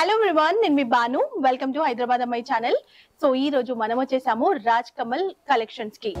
Hello everyone నేను మీ Banu welcome to Hyderabad అమ్మాయి ఛానల్ సో ఈ రోజు మనం వచ్చేసాము రాజ్ కమల్ కలెక్షన్స్ కి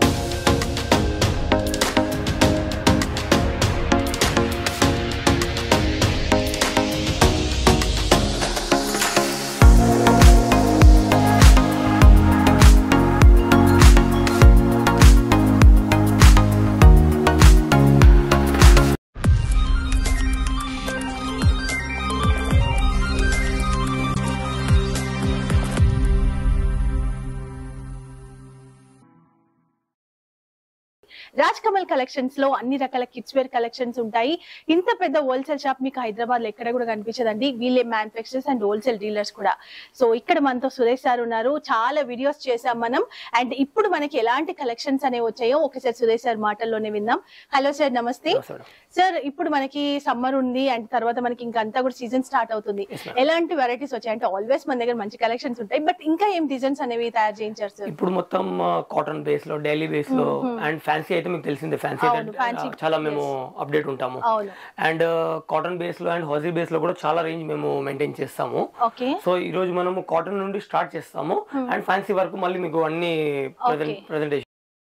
రాజ్ కమల్ కలెక్షన్స్ లో అన్ని రకాల కిడ్స్ వేర్ కలెక్షన్స్ ఉంటాయి ఇంత పెద్ద హోల్సేల్ షాప్ మీకు హైదరాబాద్ లో ఎక్కడ కూడా కనిపించదండి వీళ్ళే మ్యానుఫాక్చరర్స్ అండ్ హోల్సేల్ డీలర్స్ కూడా సో ఇక్కడ మనతో సురేష్ సార్ ఉన్నారు చాలా వీడియోస్ చేసాం మనం అండ్ ఇప్పుడు మనకి ఎలాంటి కలెక్షన్స్ అనేవి వచ్చాయో ఒకసారి సురేష్ సార్ మాటల్లోనే విందాం హలో సార్ నమస్తే నమస్తే మేడం. సార్ ఇప్పుడు మనకి సమ్మర్ ఉంది అండ్ తర్వాత మనకి ఇంకా అంతా కూడా సీజన్ స్టార్ట్ అవుతుంది Yes, ma'am. ఎలాంటి వెరైటీస్ వచ్చాయి అంటే ఆల్వేస్ మన దగ్గర మంచి కలెక్షన్స్ ఉంటాయి బట్ ఇంకా ఏం డిజైన్స్ అనేవి తయారు చేయించారు సార్ ఇప్పుడు మొత్తం కాటన్ బేస్ లో డైలీ బేస్ లో అండ్ ఫ్యాన్సీ అయితే మీకు తెలిసిందే ఫ్యాన్సీ అవును, అయితే fancy, ఆ, చాలా మేము అప్డేట్ ఉంటాము అవును అండ్ కాటన్ బేస్ లో అండ్ హౌజీ బేస్ లో కూడా చాలా రేంజ్ మేము మెయింటైన్ చేస్తాము ఓకే సో ఈ రోజు మనము కాటన్ నుండి స్టార్ట్ చేస్తాము అండ్ ఫ్యాన్సీ వరకు మళ్ళీ మీకు అన్ని Okay. ప్రెజెంటేషన్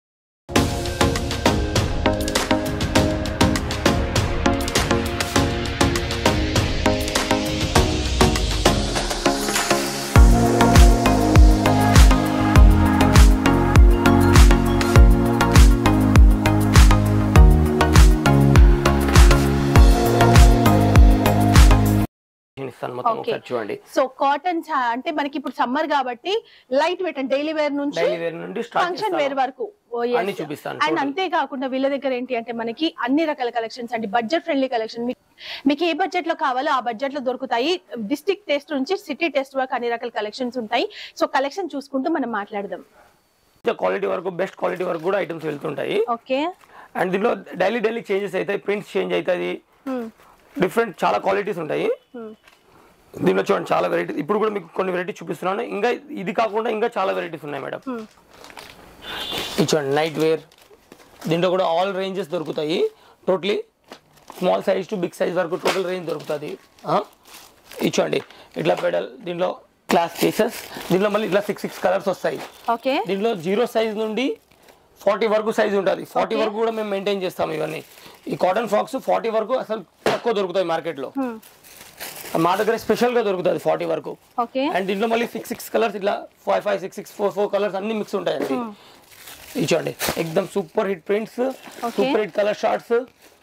ఇస్తాను మొత్తం Okay. ఒకసారి చూడండి సో కాటన్ అంటే మనకి ఇప్పుడు సమ్మర్ కాబట్టి light weight and daily wear నుంచి డైలీ వేర్ నుండి స్టార్ట్ ఫంక్షన్ వేర్ వరకు అన్ని చూపిస్తాను అండ్ చూడండి. అంతేకాకుండా వీళ్ళ దగ్గర ఏంటి అంటే మనకి అన్ని రకాల కలెక్షన్స్ అంటే బడ్జెట్ ఫ్రెండ్లీ కలెక్షన్ మీకు ఏ బడ్జెట్ లో కావాలో ఆ బడ్జెట్ లో దొరుకుతాయి డిస్ట్రిక్ట్ టెస్ట్ నుంచి సిటీ టెస్ట్ వరకు అన్ని రకాల కలెక్షన్స్ ఉంటాయి సో కలెక్షన్ చూసుకుంటూ మనం మాట్లాడదాం క్వాలిటీ వరకు బెస్ట్ క్వాలిటీ వరకు కూడా ఐటమ్స్ వెళ్తుంటాయి ఓకే అండ్ దీనిలో డైలీ డైలీ చేంజెస్ అవుతాయి ప్రింట్స్ చేంజ్ అవుతుంది డిఫరెంట్ చాలా క్వాలిటీస్ ఉంటాయి దీనిలో చూడండి చాలా వెరైటీస్ ఇప్పుడు కూడా మీకు కొన్ని వెరైటీస్ చూపిస్తున్నాను ఇంకా ఇది కాకుండా ఇంకా చాలా వెరైటీస్ ఉన్నాయి మేడం ఇది చూడండి నైట్ వేర్ దీంట్లో కూడా ఆల్ రేంజెస్ దొరుకుతాయి totally small size to big size వరకు టోటల్ రేంజ్ దొరుకుతుంది ఆ? ఇది చూడండి ఇట్లా పెడల్ దీంట్లో క్లాస్ పీసెస్ దీంట్లో మళ్ళీ ఇట్లా సిక్స్ సిక్స్ కలర్స్ వస్తాయి ఓకే దీంట్లో జీరో సైజ్ నుండి ఫార్టీ వరకు సైజ్ ఉంటుంది ఫార్టీ Okay. వరకు కూడా మేము మెయింటైన్ చేస్తాం ఇవన్నీ ఈ కాటన్ ఫ్రాక్స్ ఫార్టీ వరకు అసలు తక్కువ దొరుకుతాయి మార్కెట్లో మా దగ్గర స్పెషల్ గా దొరుకుతుంది ఫార్టీ వరకు ఓకే అండ్ దీంట్లో మళ్ళీ సిక్స్ సిక్స్ కలర్స్ ఇట్లా five five six six four four colours అన్ని మిక్స్ ఉంటాయండి ఇది చూడండి ఎక్దమ్ super hit prints super hit colour shorts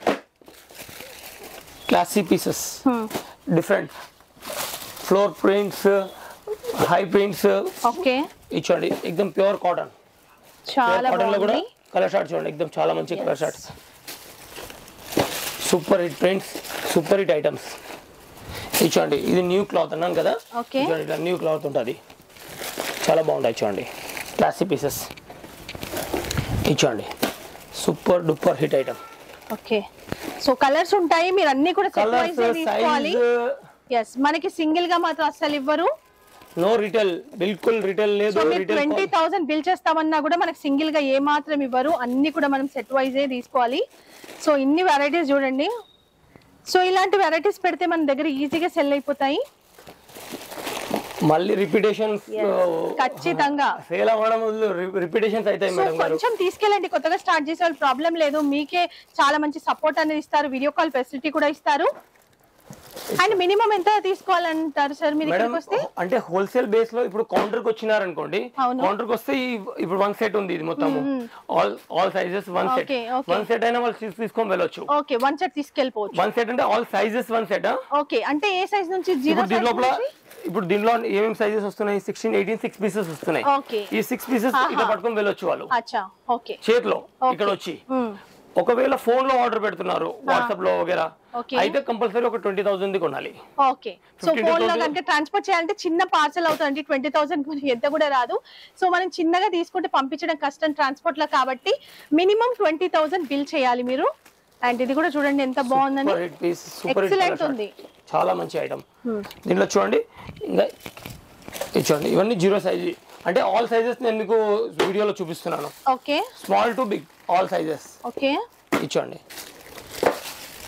classy pieces different floor prints high prints okay ఇది చూడండి ఎక్దమ్ ప్యూర్ కాటన్ చాలా కాటన్ లో కూడా బాగుంది కలర్ షార్ట్ చూడండి ఎక్దమ్ చాలా మంచి colour shorts super hit prints super hit items ఇది చూడండి ఇది న్యూ క్లాత్ అన్నాను కదా Okay. ఇది చూడండి ఇట్లా న్యూ క్లాత్ ఉంటుంది చాలా బాగుంటాయి చూడండి క్లాసిక్ పీసెస్ ఇది చూడండి super duper hit item okay so colours ఉంటాయి మీరు అన్ని కూడా సెట్ కలర్స్ వైజ్ తీసుకోవాలి సైజ్ ఎస్ మనకి సింగిల్ గా మాత్రం అస్సలు ఇవ్వరు నో రిటైల్ బిల్కుల్ రిటైల్ లేదు సో మీరు ట్వంటీ రిటైల్ థౌసండ్ బిల్ చేస్తామన్నా కూడా మనకి సింగిల్ గా ఏ మాత్రం ఇవ్వరు అన్ని కూడా మనం సెట్ వైజే తీసుకోవాలి సో ఇన్ని వెరైటీస్ చూడండి సో ఇలాంటి వెరైటీస్ పెడితే మన దగ్గర ఈజీగా సెల్ అయిపోతాయి మళ్ళీ రిపిటేషన్స్ ఖచ్చితంగా సేల్ అవ్వడం రిపిటేషన్స్ అవుతాయి సో మేడం గారు కొంచెం తీసుకెళ్ళండి కొత్తగా స్టార్ట్ చేసే వాళ్ళు ప్రాబ్లం లేదు మీకే చాలా మంచి సపోర్ట్ అనేది ఇస్తారు వీడియో కాల్ ఫెసిలిటీ కూడా ఇస్తారు అండ్ మినిమం ఎంత తీసుకోవాలంటారు సార్ మీరు మేడం ఇక్కడికి వస్తే అంటే హోల్సేల్ బేస్ లో ఇప్పుడు కౌంటర్ కి వచ్చినారనుకోండి అవును. కౌంటర్ కి వస్తే ఈ- ఇప్పుడు వన్ సెట్ ఉంది ఇది మొత్తం all all sizes one set Okay, okay. One set అయినా వాళ్ళు తీసు- తీసుకొని వెళ్ళొచ్చు ఓకే వన్ సెట్ తీసుకెళ్ళిపోవచ్చు వన్ సెట్ అంటే all sizes one set okay అంటే ఏ సైజ్ నుంచి జీరో ఇప్పుడు దీని లోపల ఇప్పుడు దీనిలో ఏమేమి సైజెస్ వస్తున్నాయి సిక్స్టీన్ ఎయిటీన్ సిక్స్ పీసెస్ వస్తున్నాయి Okay. ఈ సిక్స్ పీసెస్ ఆహా. ఇట్లా పట్టుకొని వెళ్ళొచ్చు వాళ్ళు అచ్చా ఓకే చేతిలో Okay. ఇక్కడ వచ్చి ఒకవేళ ఫోన్ లో ఆర్డర్ పెడుతున్నారు వాట్సాప్ లో వగేరా Okay. అయితే కంపల్సరీ ఒక ట్వంటీ థౌసండ్ కొనాలి ఓకే సో 15 to ఫోన్ లో 20 కనుక ట్రాన్స్పోర్ట్ చేయాలంటే చిన్న పార్సల్ అవుతుంది ట్వంటీ థౌసండ్ ఎంత కూడా రాదు సో మనం చిన్నగా తీసుకుంటే పంపించడం కష్టం ట్రాన్స్పోర్ట్ లో కాబట్టి మినిమం ట్వంటీ థౌసండ్ బిల్ చేయాలి మీరు అండ్ ఇది కూడా చూడండి ఎంత బాగుందని super hit piece super hit Excellent colour ఉంది. చాలా మంచి ఐటమ్ దీనిలో చూడండి ఇంకా ఇది చూడండి ఇవన్నీ జీరో సైజ్ అంటే ఆల్ సైజెస్ నేను మీకు వీడియోలో చూపిస్తున్నాను okay small to big all sizes okay ఇచ్చోండి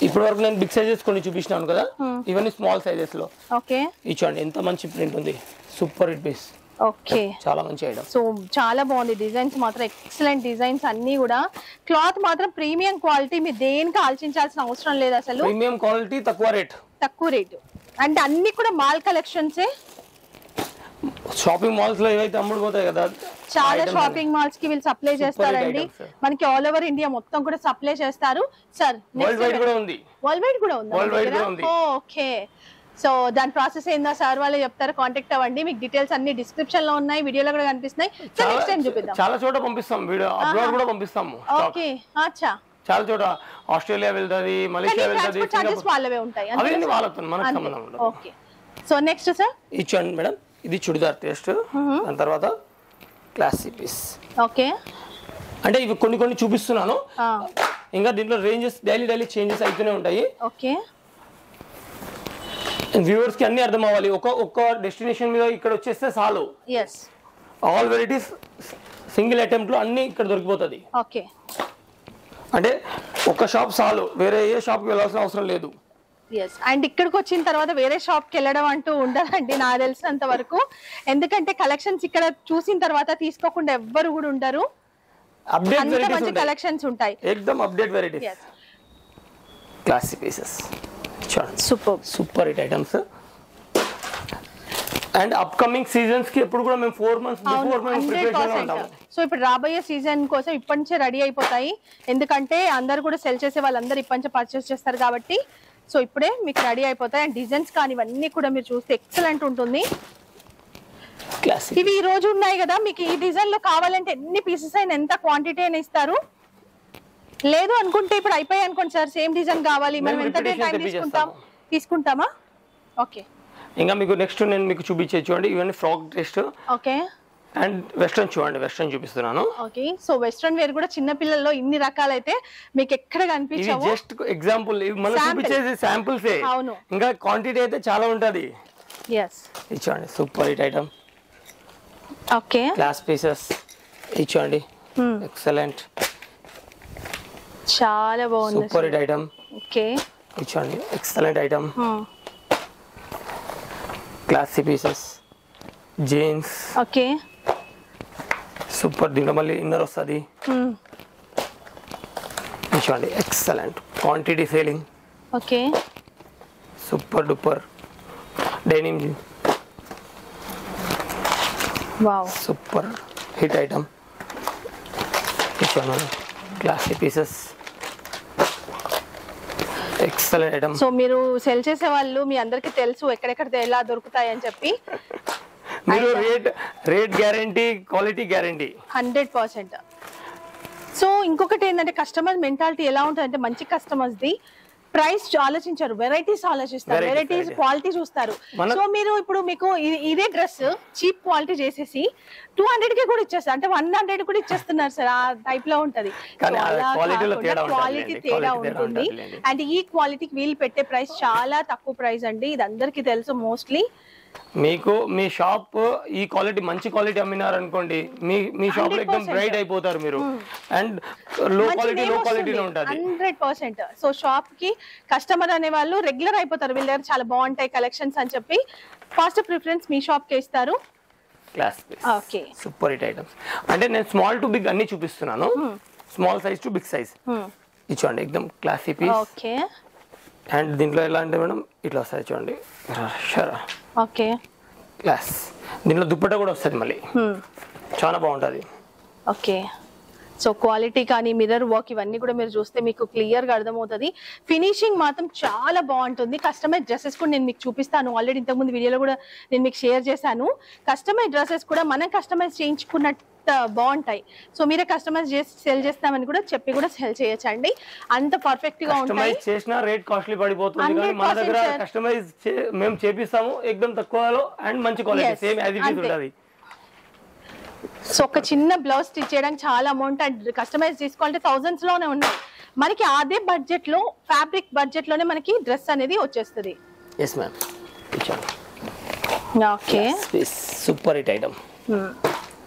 ఇప్పటి వరకు నేను బిగ్ సైజెస్ కొన్ని చూపించినాను కదా ఇవన్నీ స్మాల్ సైజెస్ లో ఓకే ఈ చూడండి ఎంత మంచి ప్రింట్ ఉంది సూపర్ హిట్ పీస్ ఓకే చాలా మంచి ఐటమ్ సో చాలా బాగుంది డిజైన్స్ మాత్రం ఎక్సలెంట్ డిజైన్స్ అన్ని కూడా క్లాత్ మాత్రం ప్రీమియం క్వాలిటీ మీరు దేనికి ఆలోచించాల్సిన అవసరం లేదు అసలు ప్రీమియం క్వాలిటీ తక్కువ రేట్ తక్కువ రేటు అంటే అన్ని కూడా మాల్ కలెక్షన్సే షాపింగ్ మాల్స్ లో ఏవైతే అమ్ముడుపోతాయి కదా చాలా items షాపింగ్ మాల్స్ కి వీళ్ళు సప్లై చేస్తారండి items, sir. మనకి ఆల్ ఓవర్ ఇండియా మొత్తం కూడా సప్లై చేస్తారు సార్ వరల్డ్ వైడ్ కూడా ఉంది వరల్డ్ వైడ్ కూడా ఉందా World wide కూడా ఉంది. ఓకే సో దాని ప్రాసెస్ ఏందో సార్ వాళ్ళే చెప్తారు కాంటాక్ట్ అవ్వండి మీకు డీటెయిల్స్ అన్ని డిస్క్రిప్షన్ లో ఉన్నాయి వీడియోలో కూడా కనిపిస్తున్నాయి సో నెక్స్ట్ టైం చూపిద్దాం చాలా చోట పంపిస్తాం వీడియో అబ్రాడ్ కూడా పంపిస్తాము stock. ఓకే అచ్చా చాలా చోట ఆస్ట్రేలియా వెళ్తది కానీ మలేషియా వెళ్తది ట్రాన్స్పోర్ట్ చార్జెస్ వాళ్ళవే ఉంటాయి అంతే అవన్నీ కదా? వాళ్ళతో మనకు అంతే. సంబంధం ఉండదు ఓకే సో నెక్స్ట్ సార్ ఇచ్చండి మేడం ఇది చుడిదార్ టేస్ట్ దాని తర్వాత క్లాసీ పీస్ ఓకే అంటే ఇవి కొన్ని కొన్ని చూపిస్తున్నాను ఇంకా దీంట్లో రేంజెస్ డైలీ డైలీ చేంజెస్ అవుతూనే ఉంటాయి ఓకే వ్యూవర్స్ కి అన్ని అర్థం అవ్వాలి ఒక ఒక్క డెస్టినేషన్ మీద ఇక్కడ వచ్చేస్తే చాలు yes all varieties single attempt లో అన్ని ఇక్కడ దొరికిపోతుంది ఓకే అంటే ఒక షాప్ చాలు వేరే ఏ షాప్కి వెళ్ళాల్సిన అవసరం లేదు ఎస్ అండ్ ఇక్కడికి వచ్చిన తర్వాత వేరే షాప్ కి వెళ్ళడం అంటూ ఉండదండి నాకు తెలిసినంత వరకు ఎందుకంటే కలెక్షన్స్ ఇక్కడ చూసిన తర్వాత తీసుకోకుండా ఎవ్వరు కూడా ఉండరు అప్డేట్ అంత వెరైటీస్ మంచి ఉంటాయి కలెక్షన్స్ ఉంటాయి ఎక్దమ్ update varieties yes classic pieces చూడండి super super hit items and upcoming seasons కి ఎప్పుడు కూడా మేము ఫోర్ మంత్స్ బిఫోర్ మేము హండ్రెడ్ ప్రిపరేషన్ లో పర్సెంట్ ఉంటాము సో ఇప్పుడు రాబోయే సీజన్ కోసం ఇప్పటి నుంచే రెడీ అయిపోతాయి ఎందుకంటే అందరు కూడా సెల్ చేసే వాళ్ళందరూ ఇప్పటి నుంచే పర్చేస్ చేస్తారు కాబట్టి సో ఇప్పుడే మీకు రెడీ అయిపోతాయి అండ్ డిజైన్స్ కానీ ఇవన్నీ కూడా మీరు చూస్తే ఎక్సలెంట్ ఉంటుంది క్లాసిక్ ఇవి ఈ రోజు ఉన్నాయి కదా మీకు ఈ డిజైన్ లో కావాలంటే ఎన్ని పీసెస్ అయినా ఎంత క్వాంటిటీ అయినా ఇస్తారు లేదు అనుకుంటే ఇప్పుడు అయిపోయాయి అనుకోండి సార్ సేమ్ డిజైన్ కావాలి మనం మేము ఎంత repetition టైం తీసుకుంటాం తెప్పించేస్తాము. తీసుకుంటామా ఓకే ఇంకా మీకు నెక్స్ట్ నేను మీకు చూపించే చూడండి ఇవన్నీ frock test okay and western చూడండి వెస్ట్రన్ చూపిస్తున్నాను ఓకే సో వెస్ట్రన్ వేర్ కూడా చిన్న పిల్లల్లో ఇన్ని రకాలైతే మీకు ఎక్కడ ఇవి కనిపించవు జస్ట్ ఎగ్జాంపుల్ ఇవి మనం Sample. చూపించేది శాంపుల్స్ అవును. ఇంకా క్వాంటిటీ అయితే చాలా ఉంటది ఎస్ ఇది చూడండి super hit item okay class pieces ఇది చూడండి ఎక్సలెంట్ చాలా బాగుంది సూపర్ హిట్ ఐటమ్ ఓకే ఇది చూడండి excellent item classy pieces jeans okay super దీంట్లో మళ్ళీ ఇన్నర్ వస్తుంది ఇది చూడండి excellent quantity selling okay super duper dining wow super hit item చూడండి classy pieces excellent item so మీరు సెల్ చేసే వాళ్ళు మీ అందరికి తెలుసు ఎక్కడెక్కడ ఎలా దొరుకుతాయి అని చెప్పి మీరు rate rate guarantee quality guarantee hundred percent so ఇంకొకటి ఏంటంటే కస్టమర్ మెంటాలిటీ ఎలా ఉంటుంది అంటే మంచి కస్టమర్స్ ది ప్రైస్ ఆలోచించారు వెరైటీస్ ఆలోచిస్తారు Varieties, వెరైటీస్ varieties. క్వాలిటీ చూస్తారు మన- సో మీరు ఇప్పుడు మీకు ఇ- ఇదే డ్రెస్ చీప్ క్వాలిటీ చేసేసి టూ హండ్రెడ్ కి కూడా ఇచ్చేస్తారు అంటే వన్ హండ్రెడ్ కూడా ఇచ్చేస్తున్నారు సార్ ఆ టైప్ లో ఉంటది కానీ ఆ quality లో తేడా క్వాలిటీ ఉంటుందిలేండి. తేడా Quality తేడా ఉంటుంది ఉంటుందిలేండి. అండ్ ఈ క్వాలిటీకి వీళ్ళు పెట్టే ప్రైస్ చాలా తక్కువ ప్రైస్ అండి ఇది అందరికీ తెలుసు మోస్ట్లీ మీకు మీ షాప్ ఈ క్వాలిటీ మంచి క్వాలిటీ అమ్మినారు అనుకోండి మీ మీ షాప్ లో ఎక్దమ్ 100% బ్రైట్ అయిపోతారు మీరు అండ్ లో క్వాలిటీ లో క్వాలిటీలో ఉంటుంది హండ్రెడ్ పర్సెంట్ సో షాప్ కి కస్టమర్ అనే వాళ్ళు రెగ్యులర్ అయిపోతారు వీళ్ళ దగ్గర చాలా బాగుంటాయి కలెక్షన్స్ అని చెప్పి ఫస్ట్ ప్రిఫరెన్స్ మీ షాప్ కి ఇస్తారు class okay super hit items అంటే నేను స్మాల్ టు బిగ్ అన్ని చూపిస్తున్నాను small size to big size ఇది చూడండి ఎక్దమ్ క్లాసీ పీస్ ఓకే అండ్ దీంట్లో ఎలా అంటే మేడం ఇట్లా వస్తుంది చూడండి షరా ఓకే క్లాస్ దీంట్లో దుప్పట కూడా వస్తుంది మళ్ళీ చాలా బాగుంటుంది ఓకే సో క్వాలిటీ కానీ మిర్రర్ వర్క్ ఇవన్నీ కూడా మీరు చూస్తే మీకు క్లియర్ గా అర్థమవుతుంది ఫినిషింగ్ మాత్రం చాలా బాగుంటుంది కస్టమైజ్ డ్రెస్సెస్ కూడా నేను మీకు చూపిస్తాను ఆల్రెడీ ఇంతకుముందు వీడియోలో కూడా నేను మీకు షేర్ చేశాను కస్టమైజ్ డ్రెస్సెస్ కూడా మనం కస్టమైజ్ చేయించుకున్నట్టు బాగుంటాయి సో మీరే కస్టమైజ్ చేసి సెల్ చేస్తామని కూడా చెప్పి కూడా సెల్ చేయొచ్చండి అంత పర్ఫెక్ట్ గా ఉంటాయి కస్టమైజ్ చేసినా రేట్ కాస్ట్లీ పడిపోతుంది కానీ 100% మన దగ్గర sir. కస్టమైజ్ మేము చేపిస్తాము ఎక్దమ్ తక్కువలో అండ్ మంచి quality Yes, same as it is అంతే. ఉంటుంది సో ఒక చిన్న బ్లౌజ్ స్టిచ్ చేయడానికి చాలా అమౌంట్ అండ్ కస్టమైజ్ తీసుకోవాలంటే థౌజండ్స్ లోనే ఉన్నాయి మనకి అదే బడ్జెట్ లో ఫ్యాబ్రిక్ బడ్జెట్ లోనే మనకి డ్రెస్ అనేది వచ్చేస్తుంది ఎస్ మ్యామ్ ఇచ్చాను okay super hit item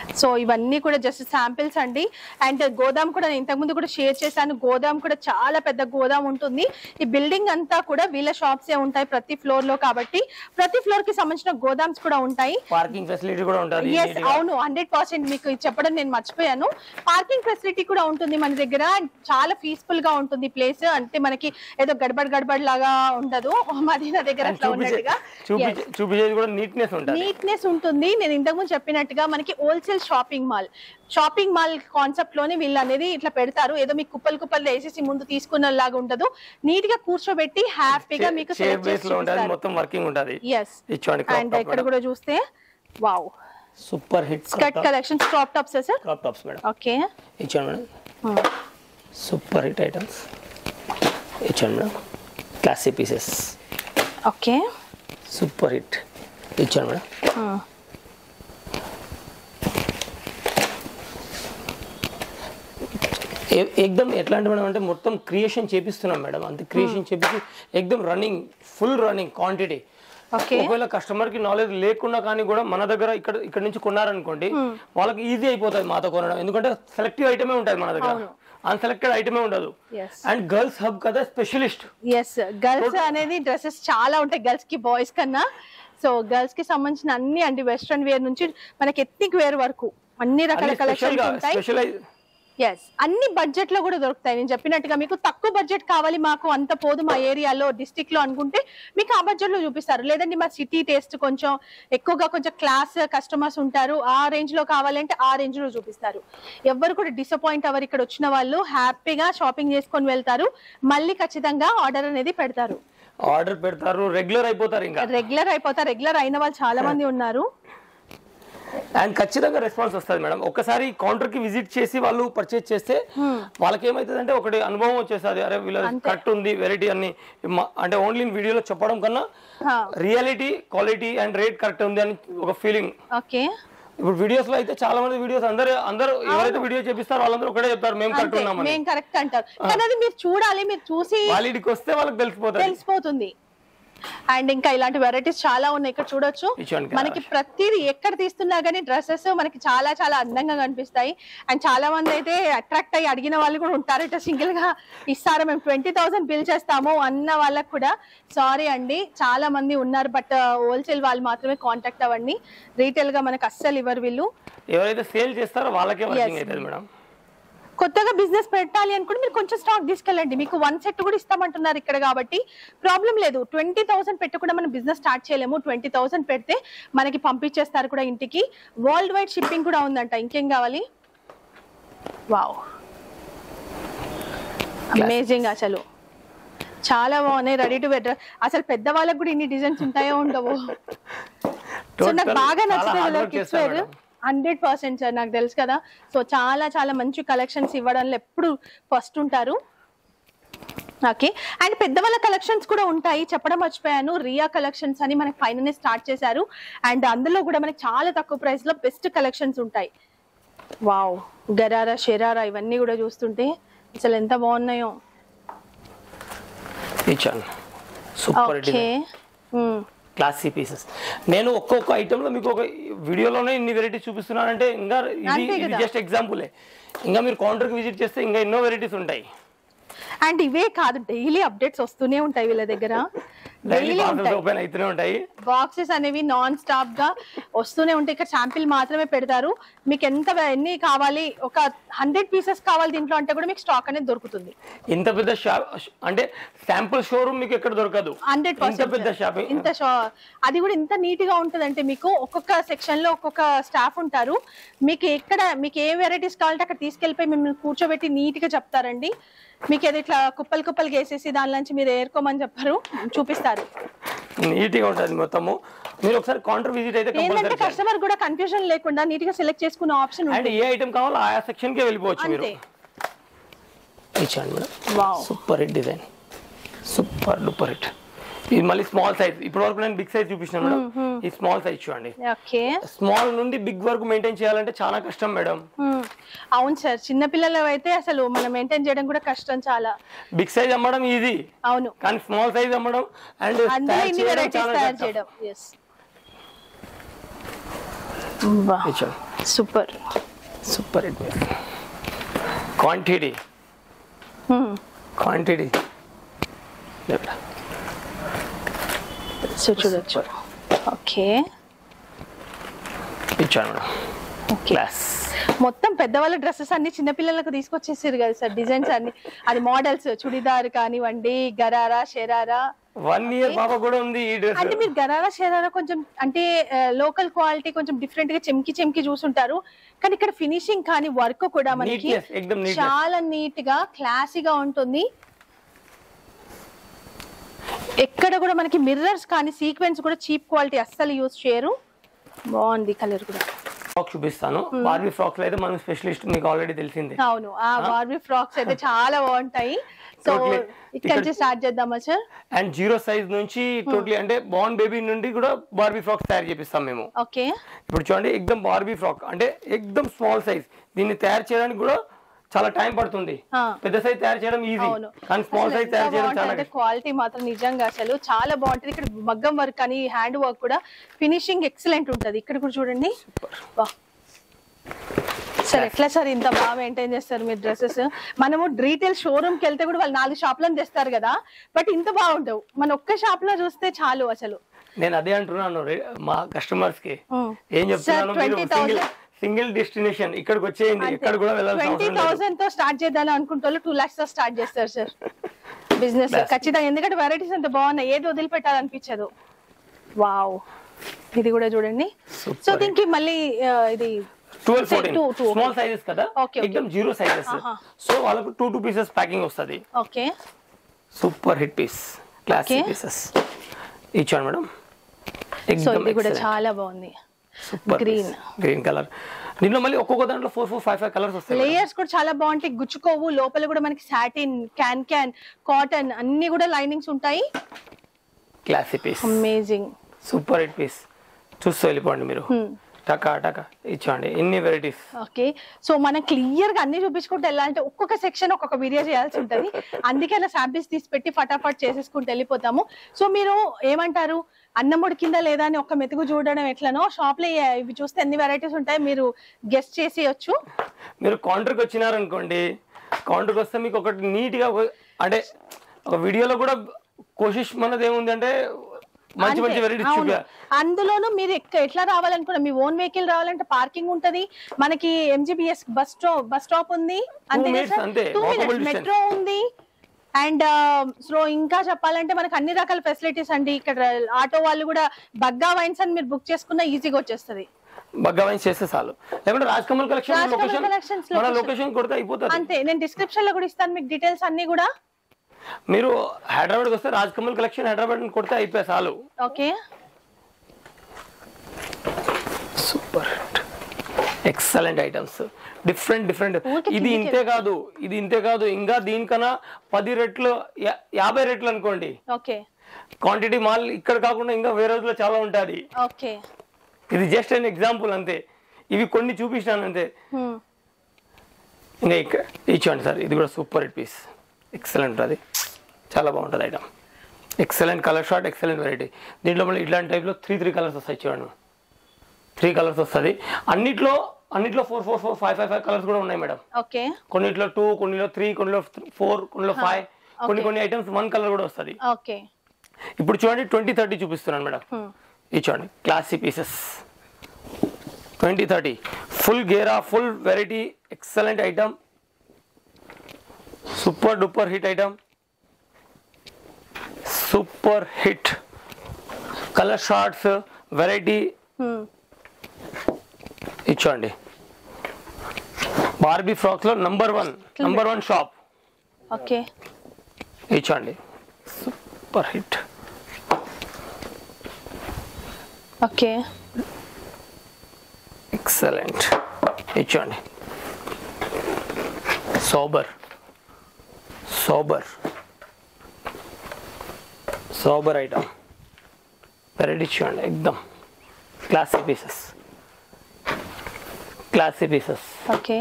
so ఇవన్నీ కూడా జస్ట్ శాంపిల్స్ అండి అండ్ గోదాం కూడా నేను ఇంతకుముందు కూడా షేర్ చేశాను గోదాం కూడా చాలా పెద్ద గోదాం ఉంటుంది ఈ బిల్డింగ్ అంతా కూడా వీళ్ళ షాప్స్ ఏ ఉంటాయి ప్రతి ఫ్లోర్ లో కాబట్టి ప్రతి ఫ్లోర్ కి సంబంధించిన గోదామ్స్ కూడా ఉంటాయి పార్కింగ్ ఫెసిలిటీ కూడా ఉంటుంది ఎస్ అవును హండ్రెడ్ పర్సెంట్ మీకు ఇది చెప్పడం నేను మర్చిపోయాను పార్కింగ్ ఫెసిలిటీ కూడా ఉంటుంది మన దగ్గర చాలా పీస్ఫుల్ గా ఉంటుంది ప్లేస్ అంటే మనకి ఏదో గడబడ్ గడబడ్ లాగా ఉండదు మదీనా దగ్గర అట్లా ఉన్నట్టుగా చూపించే చూపించేది కూడా నీట్నెస్ ఉంటుంది నీట్నెస్ ఉంటుంది నేను ఇంతకుముందు చెప్పినట్టుగా మనకి wholesale shopping mall shopping mall concept లోనే వీళ్ళు అనేది ఇట్లా పెడతారు ఏదో మీకు కుప్పలు కుప్పలు వేసేసి ముందు తీసుకున్న లాగా ఉండదు నీట్ గా కూర్చోబెట్టి హ్యాపీగా మీకు షేప్ బేస్ లో ఉంటుంది మొత్తం వర్కింగ్ ఉంటుంది ఎస్ ఇచ్చోండి అండ్ ఇక్కడ కూడా చూస్తే wow super hit skirt collections crop tops sir crop tops madam okay ఇచ్చాను మేడం సూపర్ హిట్ ఐటమ్స్ ఇచ్చాను madam classy pieces okay super hit ఇచ్చాను మేడం ఏ- ఎక్దమ్ ఎట్లాంటి మేడం అంటే మొత్తం క్రియేషన్ చేపిస్తున్నాం మేడం అంతే క్రియేషన్ చేపించి ఎక్దమ్ running full running quantity okay ఒకవేళ కస్టమర్ కి నాలెడ్జ్ లేకున్నా కానీ కూడా మన దగ్గర ఇక్కడ ఇక్కడ నుంచి కొన్నారనుకోండి వాళ్ళకి ఈజీ అయిపోతుంది మాతో కొనడం ఎందుకంటే సెలెక్టివ్ ఐటమే ఉంటుంది మన దగ్గర అన్సెలెక్టెడ్ ఐటమే ఉండదు ఎస్ అండ్ గర్ల్స్ హబ్ కదా స్పెషలిస్ట్ ఎస్ గర్ల్స్ అనేది డ్రెస్సెస్ చాలా ఉంటాయి గర్ల్స్ కి బాయ్స్ కన్నా సో గర్ల్స్ కి సంబంధించిన అన్ని అండి వెస్ట్రన్ వేర్ నుంచి మనకి ఎత్నిక్ వేర్ వరకు అన్ని రకాల స్పెషల్ కలెక్షన్స్ గా ఉంటాయి స్పెషలైజ్ ఎస్ అన్ని బడ్జెట్ లో కూడా దొరుకుతాయి నేను చెప్పినట్టుగా మీకు తక్కువ బడ్జెట్ కావాలి మాకు అంత పోదు మా ఏరియాలో డిస్టిక్ లో అనుకుంటే మీకు ఆ బడ్జెట్ లో చూపిస్తారు లేదంటే మా సిటీ టేస్ట్ కొంచెం ఎక్కువగా కొంచెం క్లాస్ కస్టమర్స్ ఉంటారు ఆ రేంజ్ లో కావాలంటే ఆ రేంజ్ లో చూపిస్తారు ఎవ్వరు కూడా డిసప్పాయింట్ అవ్వరు ఇక్కడ వచ్చిన వాళ్ళు హ్యాపీగా షాపింగ్ చేసుకొని వెళ్తారు మళ్ళీ ఖచ్చితంగా ఆర్డర్ అనేది పెడతారు ఆర్డర్ పెడతారు రెగ్యులర్ అయిపోతారు ఇంకా రెగ్యులర్ అయిపోతారు రెగ్యులర్ అయిన వాళ్ళు చాలా మంది ఉన్నారు అండ్ ఖచ్చితంగా రెస్పాన్స్ వస్తుంది మేడం ఒక్కసారి కౌంటర్ కి విజిట్ చేసి వాళ్ళు పర్చేస్ చేస్తే వాళ్ళకి ఏమైతుంది అంటే ఒకటి అనుభవం వచ్చేస్తుంది అరే వీళ్ళ కరెక్ట్ ఉంది వెరైటీ అన్ని మ- అంటే ఓన్లీ వీడియోలో చెప్పడం కన్నా హా, reality quality and rate correct ఉంది అని ఒక ఫీలింగ్ ఓకే ఇప్పుడు వీడియోస్ లో అయితే చాలా మంది వీడియోస్ అందరూ అందరూ ఎవరైతే వీడియో చేపిస్తారో వాళ్ళందరూ ఒకటే చెప్తారు మేము కరెక్ట్ అంతే ఉన్నామని మేము కరెక్ట్ అంటారు కానీ అది మీరు చూడాలి మీరు చూసి వాళ్ళకి వస్తే వాళ్ళకి తెలిసిపోతుంది తెలిసిపోతుంది అండ్ ఇంకా ఇలాంటి వెరైటీస్ చాలా ఉన్నాయి ఇక్కడ చూడొచ్చు ఇచ్చాను మనకి ప్రతిదీ ఎక్కడ తీస్తున్నా గానీ డ్రెస్సెస్ మనకి చాలా చాలా అందంగా కనిపిస్తాయి అండ్ చాలా మంది అయితే అట్రాక్ట్ అయ్యి అడిగిన వాళ్ళు కూడా ఉంటారు ఇట్లా సింగిల్ గా ఇస్తారా మేము ట్వంటీ థౌసండ్ బిల్ చేస్తాము అన్న వాళ్ళకి కూడా సారీ అండి చాలా మంది ఉన్నారు బట్ హోల్సేల్ వాళ్ళు మాత్రమే కాంటాక్ట్ అవ్వండి రీటైల్ గా మనకు అస్సలు ఇవ్వరు వీళ్ళు ఎవరైతే సేల్ చేస్తారో వాళ్ళకే వర్కింగ్ అవుతుంది మేడం కొత్తగా బిజినెస్ పెట్టాలి అనుకుంటే మీరు కొంచెం స్టాక్ తీసుకెళ్ళండి మీకు వన్ సెట్ కూడా ఇస్తామంటున్నారు ఇక్కడ కాబట్టి ప్రాబ్లం లేదు ట్వంటీ థౌసండ్ పెట్టకుండా మనం బిజినెస్ స్టార్ట్ చేయలేము ట్వంటీ థౌసండ్ పెడితే మనకి పంపించేస్తారు కూడా ఇంటికి వరల్డ్ వైడ్ షిప్పింగ్ కూడా ఉందంట ఇంకేం కావాలి వావ్ అమేజింగ్ అసలు చాలా బాగున్నాయి రెడీ టు వెడ్ అసలు పెద్ద వాళ్ళకి కూడా ఇన్ని డిజైన్స్ ఉంటాయో ఉండవు సో నాకు Total బాగా చాలా నచ్చుతుంది hard కదా work కిడ్స్ చేస్తారు wear madam. Hundred percent sir నాకు తెలుసు కదా సో చాలా చాలా మంచి కలెక్షన్స్ ఇవ్వడంలో ఎప్పుడు ఫస్ట్ ఉంటారు ఓకే అండ్ పెద్దవాళ్ళ కలెక్షన్స్ కూడా ఉంటాయి చెప్పడం మర్చిపోయాను రియా కలెక్షన్స్ అని మనకి పైననే స్టార్ట్ చేశారు అండ్ అందులో కూడా మనకి చాలా తక్కువ ప్రైస్ లో బెస్ట్ కలెక్షన్స్ ఉంటాయి వావ్ గరారా షెరారా ఇవన్నీ కూడా చూస్తుంటే అసలు ఎంత బాగున్నాయో ఇచ్చాను సూపర్ ఓకే క్లాసీ పీసెస్ నేను ఒక్కొక్క ఐటమ్ లో మీకు ఒక వీడియోలోనే ఇన్ని వెరైటీస్ చూపిస్తున్నానంటే ఇంకా ఇది అంతే ఇది కదా. జస్ట్ ఎగ్జాంపులే ఇంకా మీరు కౌంటర్ కి విజిట్ చేస్తే ఇంకా ఎన్నో వెరైటీస్ ఉంటాయి అండ్ ఇవే కాదు డైలీ అప్డేట్స్ వస్తూనే ఉంటాయి వీళ్ళ దగ్గర డైలీ డైలీ పార్సల్స్ ఉంటాయి ఓపెన్ అవుతూనే ఉంటాయి బాక్సెస్ అనేవి నాన్ స్టాప్ గా వస్తూనే ఉంటాయి ఇక్కడ శాంపిల్ మాత్రమే పెడతారు మీకు ఎంత ఎన్ని కావాలి ఒక హండ్రెడ్ పీసెస్ కావాలి దీంట్లో అంటే కూడా మీకు స్టాక్ అనేది దొరుకుతుంది ఇంత పెద్ద షాప్ అంటే శాంపుల్ షోరూమ్ మీకు ఎక్కడ దొరకదు హండ్రెడ్ ఇంత పెద్ద షాపింగ్ ఇంత షా- అది కూడా ఇంత నీట్ గా ఉంటది అంటే మీకు ఒక్కొక్క సెక్షన్ లో ఒక్కొక్క స్టాఫ్ ఉంటారు మీకు ఎక్కడ మీకు ఏ వెరైటీస్ కావాలంటే అక్కడ తీసుకెళ్ళిపోయి మిమ్మల్ని కూర్చోబెట్టి నీట్ గా చెప్తారండి మీకు అది ఇట్లా కుప్పలు కుప్పలు వేసేసి దాని నుంచి మీరు ఏరుకోమని చెప్పారు చూపిస్తారు నీట్ గా ఉంటుంది మొత్తము మీరు ఒకసారి కౌంటర్ విజిట్ అయితే ఏంటంటే కంపల్సరీ కస్టమర్ కూడా కన్ఫ్యూజన్ లేకుండా నీట్ గా సెలెక్ట్ చేసుకునే ఆప్షన్ అండ్ ఏ ఐటమ్ కావాలో ఆయా సెక్షన్ కే వెళ్ళిపోవచ్చు మీరు అంతే ఇచ్చాను madam wow super hit design super duper hit ఇది మళ్ళీ స్మాల్ సైజ్ ఇప్పటి వరకు నేను బిగ్ సైజ్ చూపించాను మేడం ఈ స్మాల్ సైజ్ చూడండి ఓకే స్మాల్ నుండి బిగ్ వరకు మెయింటైన్ చేయాలంటే చాలా కష్టం మేడం అవును సార్ చిన్న పిల్లలు అయితే అసలు మనం మెయింటైన్ చేయడం కూడా కష్టం చాలా బిగ్ సైజ్ అమ్మడం ఈజీ అవును కానీ స్మాల్ సైజ్ అమ్మడం అండ్ అందులో ఇన్ని వెరైటీస్ తయారు చేయడం ఎస్ ఇచ్చాడు super super hit piece quantity quantity so చూడొచ్చు ఓకే ఇచ్చాను మేడం ఓకే క్లాస్ మొత్తం పెద్దవాళ్ళ డ్రెస్సెస్ అన్ని చిన్నపిల్లలకు తీసుకొచ్చేసారు కదా సార్ డిజైన్స్ అన్ని అది మోడల్స్ చుడిదార్ కానివ్వండి గరారా షెరారా వన్ ఇయర్ పాప కూడా ఉంది ఈ డ్రెస్ అంటే మీరు గరారా షెరారా కొంచెం అంటే లోకల్ క్వాలిటీ కొంచెం డిఫరెంట్ గా చెమ్కి చెమ్కి చూసుంటారు కానీ ఇక్కడ ఫినిషింగ్ కానీ వర్క్ కూడా మనకి Neatness, ekdam neatness. చాలా నీట్ గా క్లాసీగా ఉంటుంది ఎక్కడ కూడా మనకి మిర్రర్స్ కానీ సీక్వెన్స్ కూడా చీప్ క్వాలిటీ అస్సలు యూజ్ చేయరు బాగుంది కలర్ కూడా ఫ్రాక్ చూపిస్తాను బార్బీ ఫ్రాక్స్ లో అయితే మనం స్పెషలిస్ట్ మీకు ఆల్రెడీ తెలిసిందే అవును ఆ బార్బీ ఫ్రాక్స్ అయితే చాలా బాగుంటాయి సో Totally. ఇక్కడ ఇక్కడ- నుంచి స్టార్ట్ చేద్దామా సార్ అండ్ జీరో సైజ్ నుంచి టోటలీ అంటే బార్న్ బేబీ నుండి కూడా బార్బీ ఫ్రాక్స్ తయారు చేపిస్తాం మేము ఓకే ఇప్పుడు చూడండి ఎక్దమ్ బార్బీ ఫ్రాక్ అంటే ఎక్దమ్ స్మాల్ సైజ్ దీన్ని తయారు చేయడానికి కూడా చాలా టైం పడుతుంది ఆ. పెద్ద సైజ్ తయారు చేయడం ఈజీ అవును కానీ స్మాల్ సైజ్ తయారు చేయడం చాలా అంటే క్వాలిటీ మాత్రం నిజంగా అసలు చాలా బాగుంటది ఇక్కడ మగ్గం వర్క్ అని హ్యాండ్ వర్క్ కూడా ఫినిషింగ్ ఎక్సలెంట్ ఉంటది ఇక్కడ కూడా చూడండి వా. సార్ ఎట్లా సార్ ఇంత బాగా మెయింటైన్ చేస్తారు మీరు డ్రెస్సెస్ మనము రీటైల్ షోరూమ్ కి వెళ్తే కూడా వాళ్ళు నాలుగు షాపులను తెస్తారు కదా బట్ ఇంత బాగుండవు మన ఒక్క షాప్ లో చూస్తే చాలు అసలు నేను అదే అంటున్నాను రే- మా కస్టమర్స్ కి ఉమ్. ఏం చెప్తున్నాను Sir, మీరు 20,000 సింగిల్ సింగిల్ డెస్టినేషన్ ఇక్కడికి వచ్చేయండి ఎక్కడ కూడా వెళ్ళాల్సిన ట్వంటీ అవసరం లేదు థౌసండ్ తో స్టార్ట్ చేద్దాం అనుకుంటే టూ లాక్స్ తో స్టార్ట్ చేస్తారు సార్ బిజినెస్ Best. ఖచ్చితంగా ఎందుకంటే వెరైటీస్ అంత బాగున్నాయి ఏది వదిలిపెట్టాలనిపించదు వావ్ ఇది కూడా చూడండి Super. సో దీనికి మళ్ళీ ఆ, ఇది twelve Say fourteen two, two, okay. Small sizes కదా Okay, okay. ఎక్దమ్ జీరో సైజెస్ ఆహా. సో వాళ్ళకు టూ టూ పీసెస్ ప్యాకింగ్ వస్తుంది okay super hit piece classic Okay. Pieces ఇచ్చాను మేడం సో ఇది కూడా చాలా బాగుంది Green. గ్రీన్ కలర్ దీంట్లో మళ్ళీ ఒక్కొక్క దాంట్లో four four five five colours వస్తాయి మేడం. లేయర్స్ కూడా చాలా బాగుంటాయి గుచ్చుకోవు లోపల కూడా మనకి సాటిన్ క్యాన్ క్యాన్ కాటన్ అన్ని కూడా లైనింగ్స్ ఉంటాయి classic piece amazing super hit piece చూస్తూ వెళ్ళిపోండి మీరు టకా టకా ఇచ్చండి ఇన్ని వెరైటీస్ ఓకే సో మనం క్లియర్ గా అన్ని చూపించుకుంటూ వెళ్ళాలంటే ఒక్కొక్క సెక్షన్ ఒక్కొక్క వీడియో చేయాల్సి ఉంటది అందుకే అలా శాంపిల్స్ తీసి పెట్టి ఫటాఫట్ చేసేసుకుంటూ వెళ్ళిపోతాము సో మీరు ఏమంటారు అన్నముడి కింద లేదా అని ఒక మెతుకు చూడడం ఎట్లనో షాప్ లో ఏ- ఇవి చూస్తే ఎన్ని వెరైటీస్ ఉంటాయి మీరు గెస్ట్ చేసేయచ్చు మీరు కౌంటర్కి వచ్చినారనుకోండి కౌంటర్కి వస్తే మీకు ఒకటి నీట్గా ఒక- అంటే ఒక వీడియోలో కూడా కోషిష్ మనది ఏముంది అంటే మంచి మంచి అంతే, వెరైటీస్ అవును. చూపా అందులోనూ మీరు ఎక్క- ఎట్లా రావాలనుకున్నా మీ ఓన్ వెహికల్ రావాలంటే పార్కింగ్ ఉంటది మనకి MGBS bus stop bus stop ఉంది అంతే minutes అంతే, two walkable minutes distance. Metro ఉంది అండ్ సో ఇంకా చెప్పాలంటే మనకి అన్ని రకాల ఫెసిలిటీస్ అండి ఇక్కడ ఆటో వాళ్ళు కూడా బగ్గా వైన్స్ అని మీరు బుక్ చేసుకున్నా ఈజీగా వచ్చేస్తది బగ్గవాయిన్ చేస్తే చాలు లేకుంటే Raj Kamal collection Raj Kamal location collections మన location. లొకేషన్ కొడితే అయిపోతుంది అంతే నేను డిస్క్రిప్షన్ లో కూడా ఇస్తాను మీకు డీటెయిల్స్ అన్ని కూడా మీరు హైదరాబాద్కి వస్తే రాజ్ కమల్ కలెక్షన్ హైదరాబాద్ అని కొడితే అయిపోయి చాలు okay super excellent items different different ఊరికే ఇది కిందికి ఇంతే కాదు ఇది ఇంతే కాదు ఇంకా దీనికన్నా పది రెట్లు యా- యాభై రెట్లు అనుకోండి ఓకే క్వాంటిటీ మాల్ ఇక్కడ కాకుండా ఇంకా వేరే రోజుల్లో చాలా ఉంటుంది ఓకే ఇది జస్ట్ అన్ ఎగ్జాంపుల్ అంతే ఇవి కొన్ని చూపించాను అంతే ఇంకా ఇక్కడ ఇచ్చేయండి సార్ ఇది కూడా సూపర్ హిట్ పీస్ ఎక్సలెంట్ అది చాలా బాగుంటుంది item excellent colour short excellent variety దీంట్లో మళ్ళీ ఇట్లాంటి టైప్లో త్రీ త్రీ కలర్స్ వస్తాయి చూడండి త్రీ కలర్స్ వస్తుంది అన్నిట్లో అన్నిట్లో four four four five five five colours కూడా ఉన్నాయి మేడం ఓకే కొన్నిట్లో టూ కొన్నిలో త్రీ కొన్నిలో ఫోర్ కొన్నిలో ఫైవ్ కొన్ని okay. కొన్ని ఐటమ్స్ వన్ కలర్ కూడా వస్తుంది ఓకే ఇప్పుడు చూడండి ట్వంటీ థర్టీ చూపిస్తున్నాను మేడం ఇది చూడండి classy pieces twenty thirty full గేరా full variety excellent item super duper hit item super hit colour shorts variety ఇచ్చోండి బార్బీ ఫ్రాక్స్ లో number one number one shop okay ఇచ్చోండి సూపర్ హిట్ ఓకే ఎక్సలెంట్ ఇచ్చోండి sober sober sober item variety చూడండి ఎక్దమ్ classy pieces classy pieces okay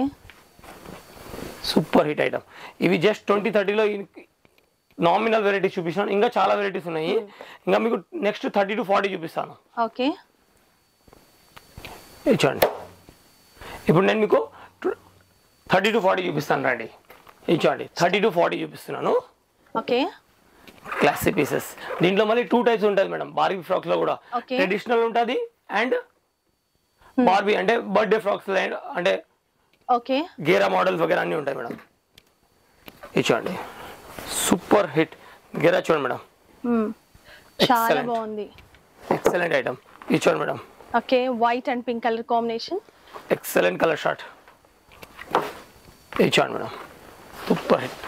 super hit item ఇవి just twenty థర్టీలో nominal varieties చూపిస్తాను ఇంకా చాలా వెరైటీస్ ఉన్నాయి ఇంకా మీకు నెక్స్ట్ థర్టీ టు ఫార్టీ చూపిస్తాను ఓకే ఇది చూడండి ఇప్పుడు నేను మీకు థర్టీ టు ఫార్టీ చూపిస్తాను రండి ఇది చూడండి థర్టీ టు ఫార్టీ చూపిస్తున్నాను ఓకే క్లాసిక్ పీసెస్ దీంట్లో మళ్ళీ టూ టైప్స్ ఉంటుంది మేడం బార్బీ ఫ్రాక్స్ లో కూడా Okay. ట్రెడిషనల్ ఉంటుంది అండ్ బార్బీ అంటే బర్త్డే ఫ్రాక్స్ అంటే ఓకే గేరా మోడల్స్ వగేరా అన్నీ ఉంటాయి మేడం ఇది చూడండి సూపర్ హిట్ గేరా చూడండి మేడం చాలా Excellent. బాగుంది ఎక్సలెంట్ ఐటమ్ ఇది చూడండి madam okay white and pink colour combination excellent colour short ఇది చూడండి మేడం సూపర్ హిట్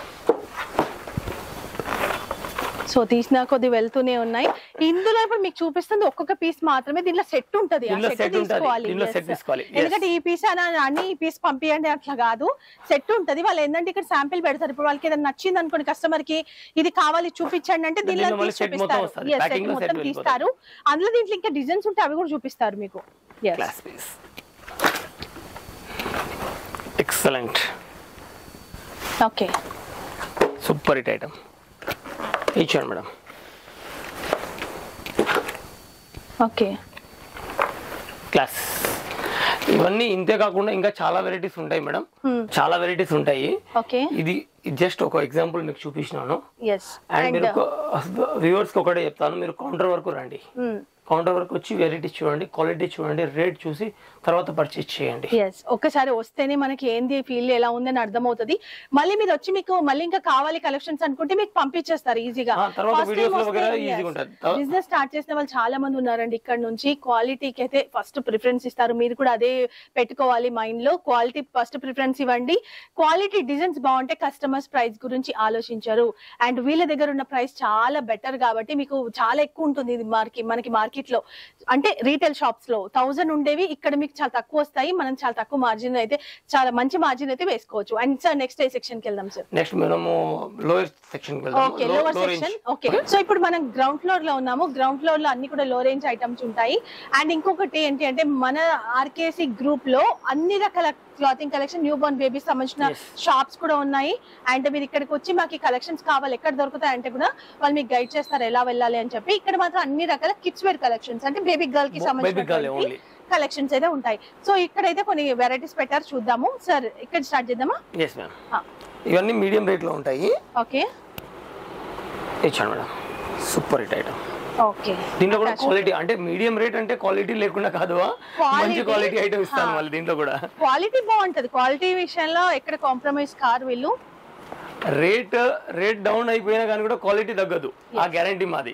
సో తీసిన కొద్ది వెళ్తూనే ఉన్నాయి ఇందులో ఇప్పుడు మీకు చూపిస్తుంది ఒక్కొక్క పీస్ మాత్రమే దీంట్లో సెట్ ఉంటది ఆ దీనిలో set set ఉంటది. తీసుకోవాలి. దీనిలో Yes. set తీసుకోవాలి. Yes. ఎందుకంటే ఈ పీస్ అని ఈ పీస్ పంపియండి అట్లా కాదు సెట్ ఉంటది వాళ్ళు ఏంటంటే ఇక్కడ శాంపిల్ పెడతారు ఇప్పుడు వాళ్ళకి ఏదైనా నచ్చింది అనుకోండి కస్టమర్ కి ఇది కావాలి చూపించండి అంటే దీనిలో దీనిలో మళ్ళీ తీసి set మొత్తం చూపిస్తారు వస్తది. Yes, set Packing లో set మొత్తం వెళ్ళిపోతుంది. తీస్తారు అందులో దీంట్లో ఇంకా డిజైన్స్ ఉంటే అవి కూడా చూపిస్తారు మీకు Yes. Class piece excellent okay super hit item ఇది చూడండి మేడం ఓకే క్లాస్ ఇవన్నీ ఇంతే కాకుండా ఇంకా చాలా వెరైటీస్ ఉంటాయి మేడం చాలా వెరైటీస్ ఉంటాయి ఓకే ఇది జస్ట్ ఒక ఎగ్జాంపుల్ మీకు చూపించినాను ఎస్ అండ్ అండ్ మీరు వ్యూవర్స్ కి ఒకటే చెప్తాను మీరు కౌంటర్ వరకు రండి కౌంటర్ వరకు వచ్చి వెరైటీస్ చూడండి క్వాలిటీ చూడండి రేట్ చూసి తర్వాత పర్చేస్ చేయండి ఎస్ ఒక్కసారి వస్తేనే మనకి ఏంది ఫీల్ ఎలా ఉందని అర్థమవుతుంది మళ్ళీ మీరు వచ్చి మీకు మళ్ళీ ఇంకా కావాలి కలెక్షన్స్ అనుకుంటే మీకు పంపించేస్తారు ఈజీగా ఆ, తర్వాత videos లో వగైరా easy గా ఉంటది. తర్వా- బిజినెస్ స్టార్ట్ చేసిన వాళ్ళు చాలా మంది ఉన్నారండి ఇక్కడ నుంచి క్వాలిటీకి అయితే ఫస్ట్ ప్రిఫరెన్స్ ఇస్తారు మీరు కూడా అదే పెట్టుకోవాలి మైండ్ లో క్వాలిటీ ఫస్ట్ ప్రిఫరెన్స్ ఇవ్వండి క్వాలిటీ డిజైన్స్ బాగుంటే కస్టమర్స్ ప్రైస్ గురించి ఆలోచించరు అండ్ వీళ్ళ దగ్గర ఉన్న ప్రైస్ చాలా బెటర్ కాబట్టి మీకు చాలా ఎక్కువ ఉంటుంది ఇది మార్కి మనకి మార్కెట్ లో అంటే రీటైల్ షాప్స్ లో థౌసండ్ ఉండేవి ఇక్కడ మీకు చాలా తక్కువ వస్తాయి మనం చాలా తక్కువ మార్జిన్ అయితే చాలా మంచి మార్జిన్ అయితే వేసుకోవచ్చు అండ్ సార్ నెక్స్ట్ ఏ సెక్షన్ కి వెళ్దాం సార్ నెక్స్ట్ మనము lower section okay lower section okay so ఇప్పుడు మనం గ్రౌండ్ ఫ్లోర్ లో ఉన్నాము గ్రౌండ్ ఫ్లోర్ లో అన్ని కూడా లో రేంజ్ ఐటమ్స్ ఉంటాయి అండ్ ఇంకొకటి ఏంటి అంటే మన ఆర్కేసి గ్రూప్ లో అన్ని రకాల clothing collection newborn babies సంబంధించిన Yes. షాప్స్ కూడా ఉన్నాయి అండ్ మీరు ఇక్కడికి వచ్చి మాకు కలెక్షన్స్ కావాలి ఎక్కడ దొరుకుతాయి అంటే కూడా వాళ్ళు మీకు గైడ్ చేస్తారు ఎలా వెళ్ళాలి అని చెప్పి ఇక్కడ మాత్రం అన్ని రకాల కిడ్స్ వేర్ కలెక్షన్స్ అంటే బేబీ గర్ల్ కి బేబీ గర్ల్ సంబంధించిన ఓన్లీ కలెక్షన్స్ అయితే ఉంటాయి సో ఇక్కడైతే కొన్ని వెరైటీస్ పెట్టారు చూద్దాము సార్ ఇక్కడ స్టార్ట్ చేద్దామా ఎస్ మ్యామ్ ఇవన్నీ మీడియం రేట్ లో ఉంటాయి ఓకే ఇచ్చాను madam super hit item okay దీంట్లో కూడా క్వాలిటీ అంటే మీడియం రేట్ అంటే క్వాలిటీ లేకుండా కాదు Quality, మంచి క్వాలిటీ ఐటమ్ ఇస్తాను హా. మళ్ళీ దీంట్లో కూడా క్వాలిటీ బాగుంటది క్వాలిటీ విషయంలో ఎక్కడ కాంప్రమైజ్ కారు వీళ్ళు రేట్ రేట్ డౌన్ అయిపోయినా కానీ కూడా క్వాలిటీ తగ్గదు ఆ గ్యారంటీ మాది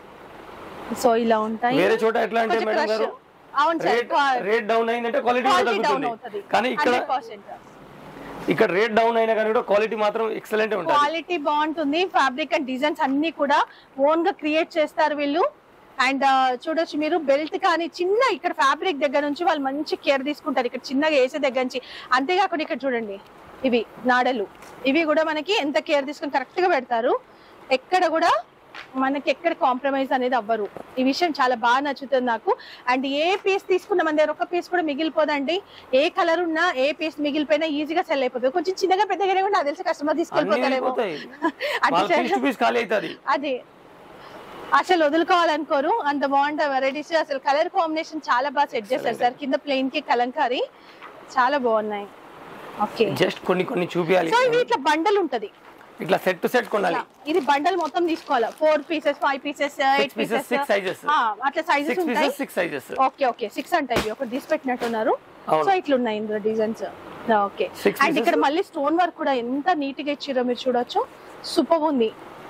సో ఇలా ఉంటాయి వేరే చోట ఎట్లా అంటే కొంచెం మేడం crush. గారు అవును సార్ రేట్ రేట్ డౌన్ అయిందంటే క్వాలిటీ క్వాలిటీ డౌన్ తగ్గుతుంది అవుతుంది కానీ ఇక్కడ హండ్రెడ్ పర్సెంట్ ఇక్కడ రేట్ డౌన్ అయినా కానీ కూడా క్వాలిటీ మాత్రం ఎక్సలెంట్ ఉంటుంది క్వాలిటీ బాగుంటుంది ఫ్యాబ్రిక్ అండ్ డిజైన్స్ అన్ని కూడా ఓన్ గా క్రియేట్ చేస్తారు వీళ్ళు అండ్ చూడొచ్చు మీరు బెల్ట్ కానీ చిన్న ఇక్కడ ఫ్యాబ్రిక్ దగ్గర నుంచి వాళ్ళు మంచి కేర్ తీసుకుంటారు ఇక్కడ చిన్నగా వేసే దగ్గర నుంచి అంతేకాకుండా ఇక్కడ చూడండి ఇవి నాడలు ఇవి కూడా మనకి ఎంత కేర్ తీసుకుని కరెక్ట్ గా పెడతారు ఎక్కడ కూడా మనకి ఎక్కడ కాంప్రమైజ్ అనేది అవ్వరు ఈ విషయం చాలా బాగా నచ్చుతుంది నాకు అండ్ ఏ పీస్ తీసుకున్న మన దగ్గర ఒక పీస్ కూడా మిగిలిపోదండి ఏ కలర్ ఉన్నా ఏ పీస్ మిగిలిపోయినా ఈజీగా సెల్ అయిపోతుంది కొంచెం చిన్నగా పెద్దగానే కూడా నాకు తెలిసి కస్టమర్ అన్ని తీసుకెళ్ళిపోతారేమో వెళ్ళిపోతాయి అంటే వాళ్ళ పీస్ టు పీస్ ఖాళీ అవుతుంది అదే అసలు వదులుకోవాలనుకోరు అంత బాగుంటాయి వెరైటీస్ అసలు కలర్ కాంబినేషన్ చాలా బాగా సెట్ చేశారు సార్ కింద ప్లెయిన్ కి కలంకారీ చాలా బాగున్నాయి ఓకే జస్ట్ కొన్ని కొన్ని చూపించాలి సో ఇవి ఇట్లా బండల్ ఉంటది ఇట్లా సెట్ టు సెట్ కొనాలి ఇది బండల్ మొత్తం తీసుకోవాలి four pieces five pieces eight pieces, pieces six sizes. అట్లా సైజెస్ సిక్స్ ఉంటాయి pieces six sizes okay okay six అంటే ఇవి ఒకటి తీసి పెట్టినట్టున్నారు అవును. సో ఇట్లా ఉన్నాయి ఇందులో designs okay Six and pieces. ఇక్కడ మళ్ళీ స్టోన్ వర్క్ కూడా ఎంత నీట్ గా ఇచ్చిరో మీరు చూడొచ్చు సూపర్ ఉంది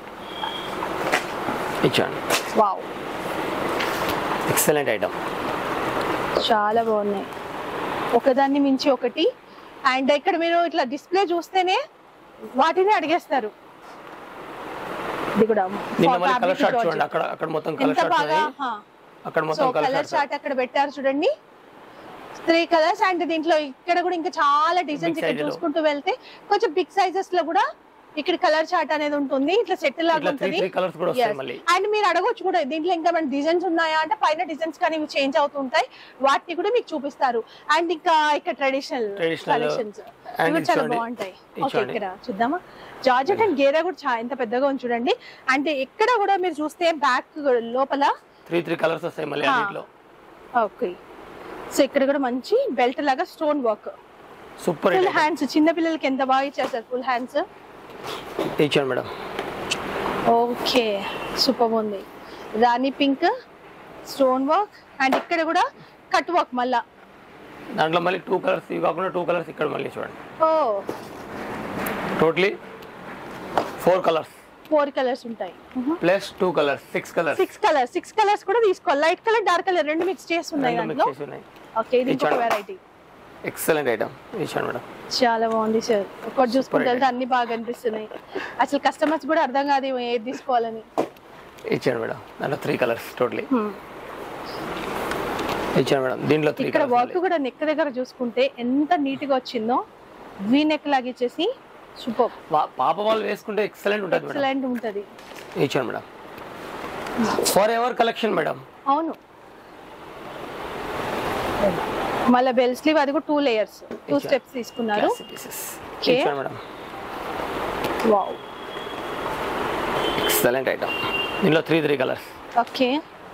ఇచ్చాను వావ్ ఎక్సలెంట్ ఐటమ్ చాలా బాగున్నాయి ఒకదాన్ని మించి ఒకటి అండ్ ఇక్కడ మీరు ఇట్లా డిస్ప్లే చూస్తేనే వాటిని అడిగేస్తారు ఇది కూడా దీంట్లో మళ్ళీ fabric కలర్ షార్ట్ georgette. చూడండి అక్కడ అక్కడ మొత్తం కలర్ ఎంత షార్ట్ బాగా ఉన్నాయి అక్కడ సో మొత్తం కలర్ కలర్ షార్ట్ చార్ట్ అక్కడ పెట్టారు చూడండి త్రీ కలర్స్ అండ్ దీంట్లో ఇక్కడ కూడా ఇంకా చాలా డిజైన్స్ ఇక్కడ size లో. చూసుకుంటూ వెళ్తే కొంచెం బిగ్ సైజెస్ లో కూడా ఇక్కడ కలర్ చార్ట్ అనేది ఉంటుంది ఇట్లా సెట్ లాగా ఇట్లా త్రీ ఉంటుంది త్రీ కలర్స్ కూడా వస్తాయి మళ్ళీ అండ్ మీరు అడగొచ్చు కూడా దీంట్లో ఇంకా మన డిజైన్స్ ఉన్నాయా అంటే పైన డిజైన్స్ కానీ ఇవి చేంజ్ అవుతుంటాయి వాటిని కూడా మీకు చూపిస్తారు అండ్ ఇంకా ఇక్కడ ట్రెడిషనల్ Traditional, కలెక్షన్స్ and ఇవి ఇది చాలా చూడండి. బాగుంటాయి ఇది ఓకే చూడండి. ఇక్కడ చూద్దామా జార్జెట్ అండ్ గేరా కూడా చాలా ఎంత పెద్దగా ఉంది చూడండి అంటే ఎక్కడ కూడా మీరు చూస్తే బ్యాక్ లోపల త్రీ త్రీ కలర్స్ వస్తాయి మళ్ళీ ఆ. అన్నిట్లో ఓకే సో ఇక్కడ కూడా మంచి బెల్ట్ లాగా stone work super full hands చిన్న పిల్లలకి ఎంత బాగా ఇచ్చేసారు ఫుల్ హ్యాండ్స్ ఇచ్చాను మేడం ఓకే సూపర్ ఉంది rani pink stone work and ఇక్కడ కూడా కట్ వర్క్ మళ్ళా దాంట్లో మళ్ళీ టూ కలర్స్ ఇవి కాకుండా టూ కలర్స్ ఇక్కడ మళ్ళీ చూడండి ఓ totally four colours four colours ఉంటాయి plus two colours six colours six colours six colours కూడా తీసుకోవాలి లైట్ కలర్ డార్క్ కలర్ రెండు మిక్స్ చేసి ఉన్నాయి రెండు దాంట్లో మిక్స్ చేసి ఉన్నాయి ఓకే ఇది ఇంకొక ఇచ్చాడు. వెరైటీ ఎక్సలెంట్ ఐటమ్ ఇచ్చాను మేడం చాలా బాగుంది సార్ ఒకటి చూసుకుంటే item. అన్ని బాగా అనిపిస్తున్నాయి అసలు కస్టమర్స్ కూడా అర్థం కాదు ఏమో ఏది తీసుకోవాలని ఇచ్చాను మేడం దాంట్లో త్రీ కలర్స్ టోటలీ ఇచ్చాను మేడం దీంట్లో త్రీ ఇక్కడ వర్క్ కలర్స్ కూడా నెక్ దగ్గర చూసుకుంటే ఎంత నీట్ గా వచ్చిందో వీ నెక్ లాగా ఇచ్చేసి సూపర్ పాప వాళ్ళు వేసుకుంటే ఎక్సలెంట్ ఉంటుంది మేడం ఎక్సలెంట్ ఉంటది ఇచ్చాను madam for ever collection madam అవును మళ్ళీ బెల్ స్లీవ్ అది కూడా టూ లేయర్స్ టూ ఇచ్చారు. స్టెప్స్ తీసుకున్నారు పీసెస్ Okay. ఇచ్చాను మేడం వావ్ ఎక్సలెంట్ ఐటమ్ దీనిలో త్రీ త్రీ కలర్స్ ఓకే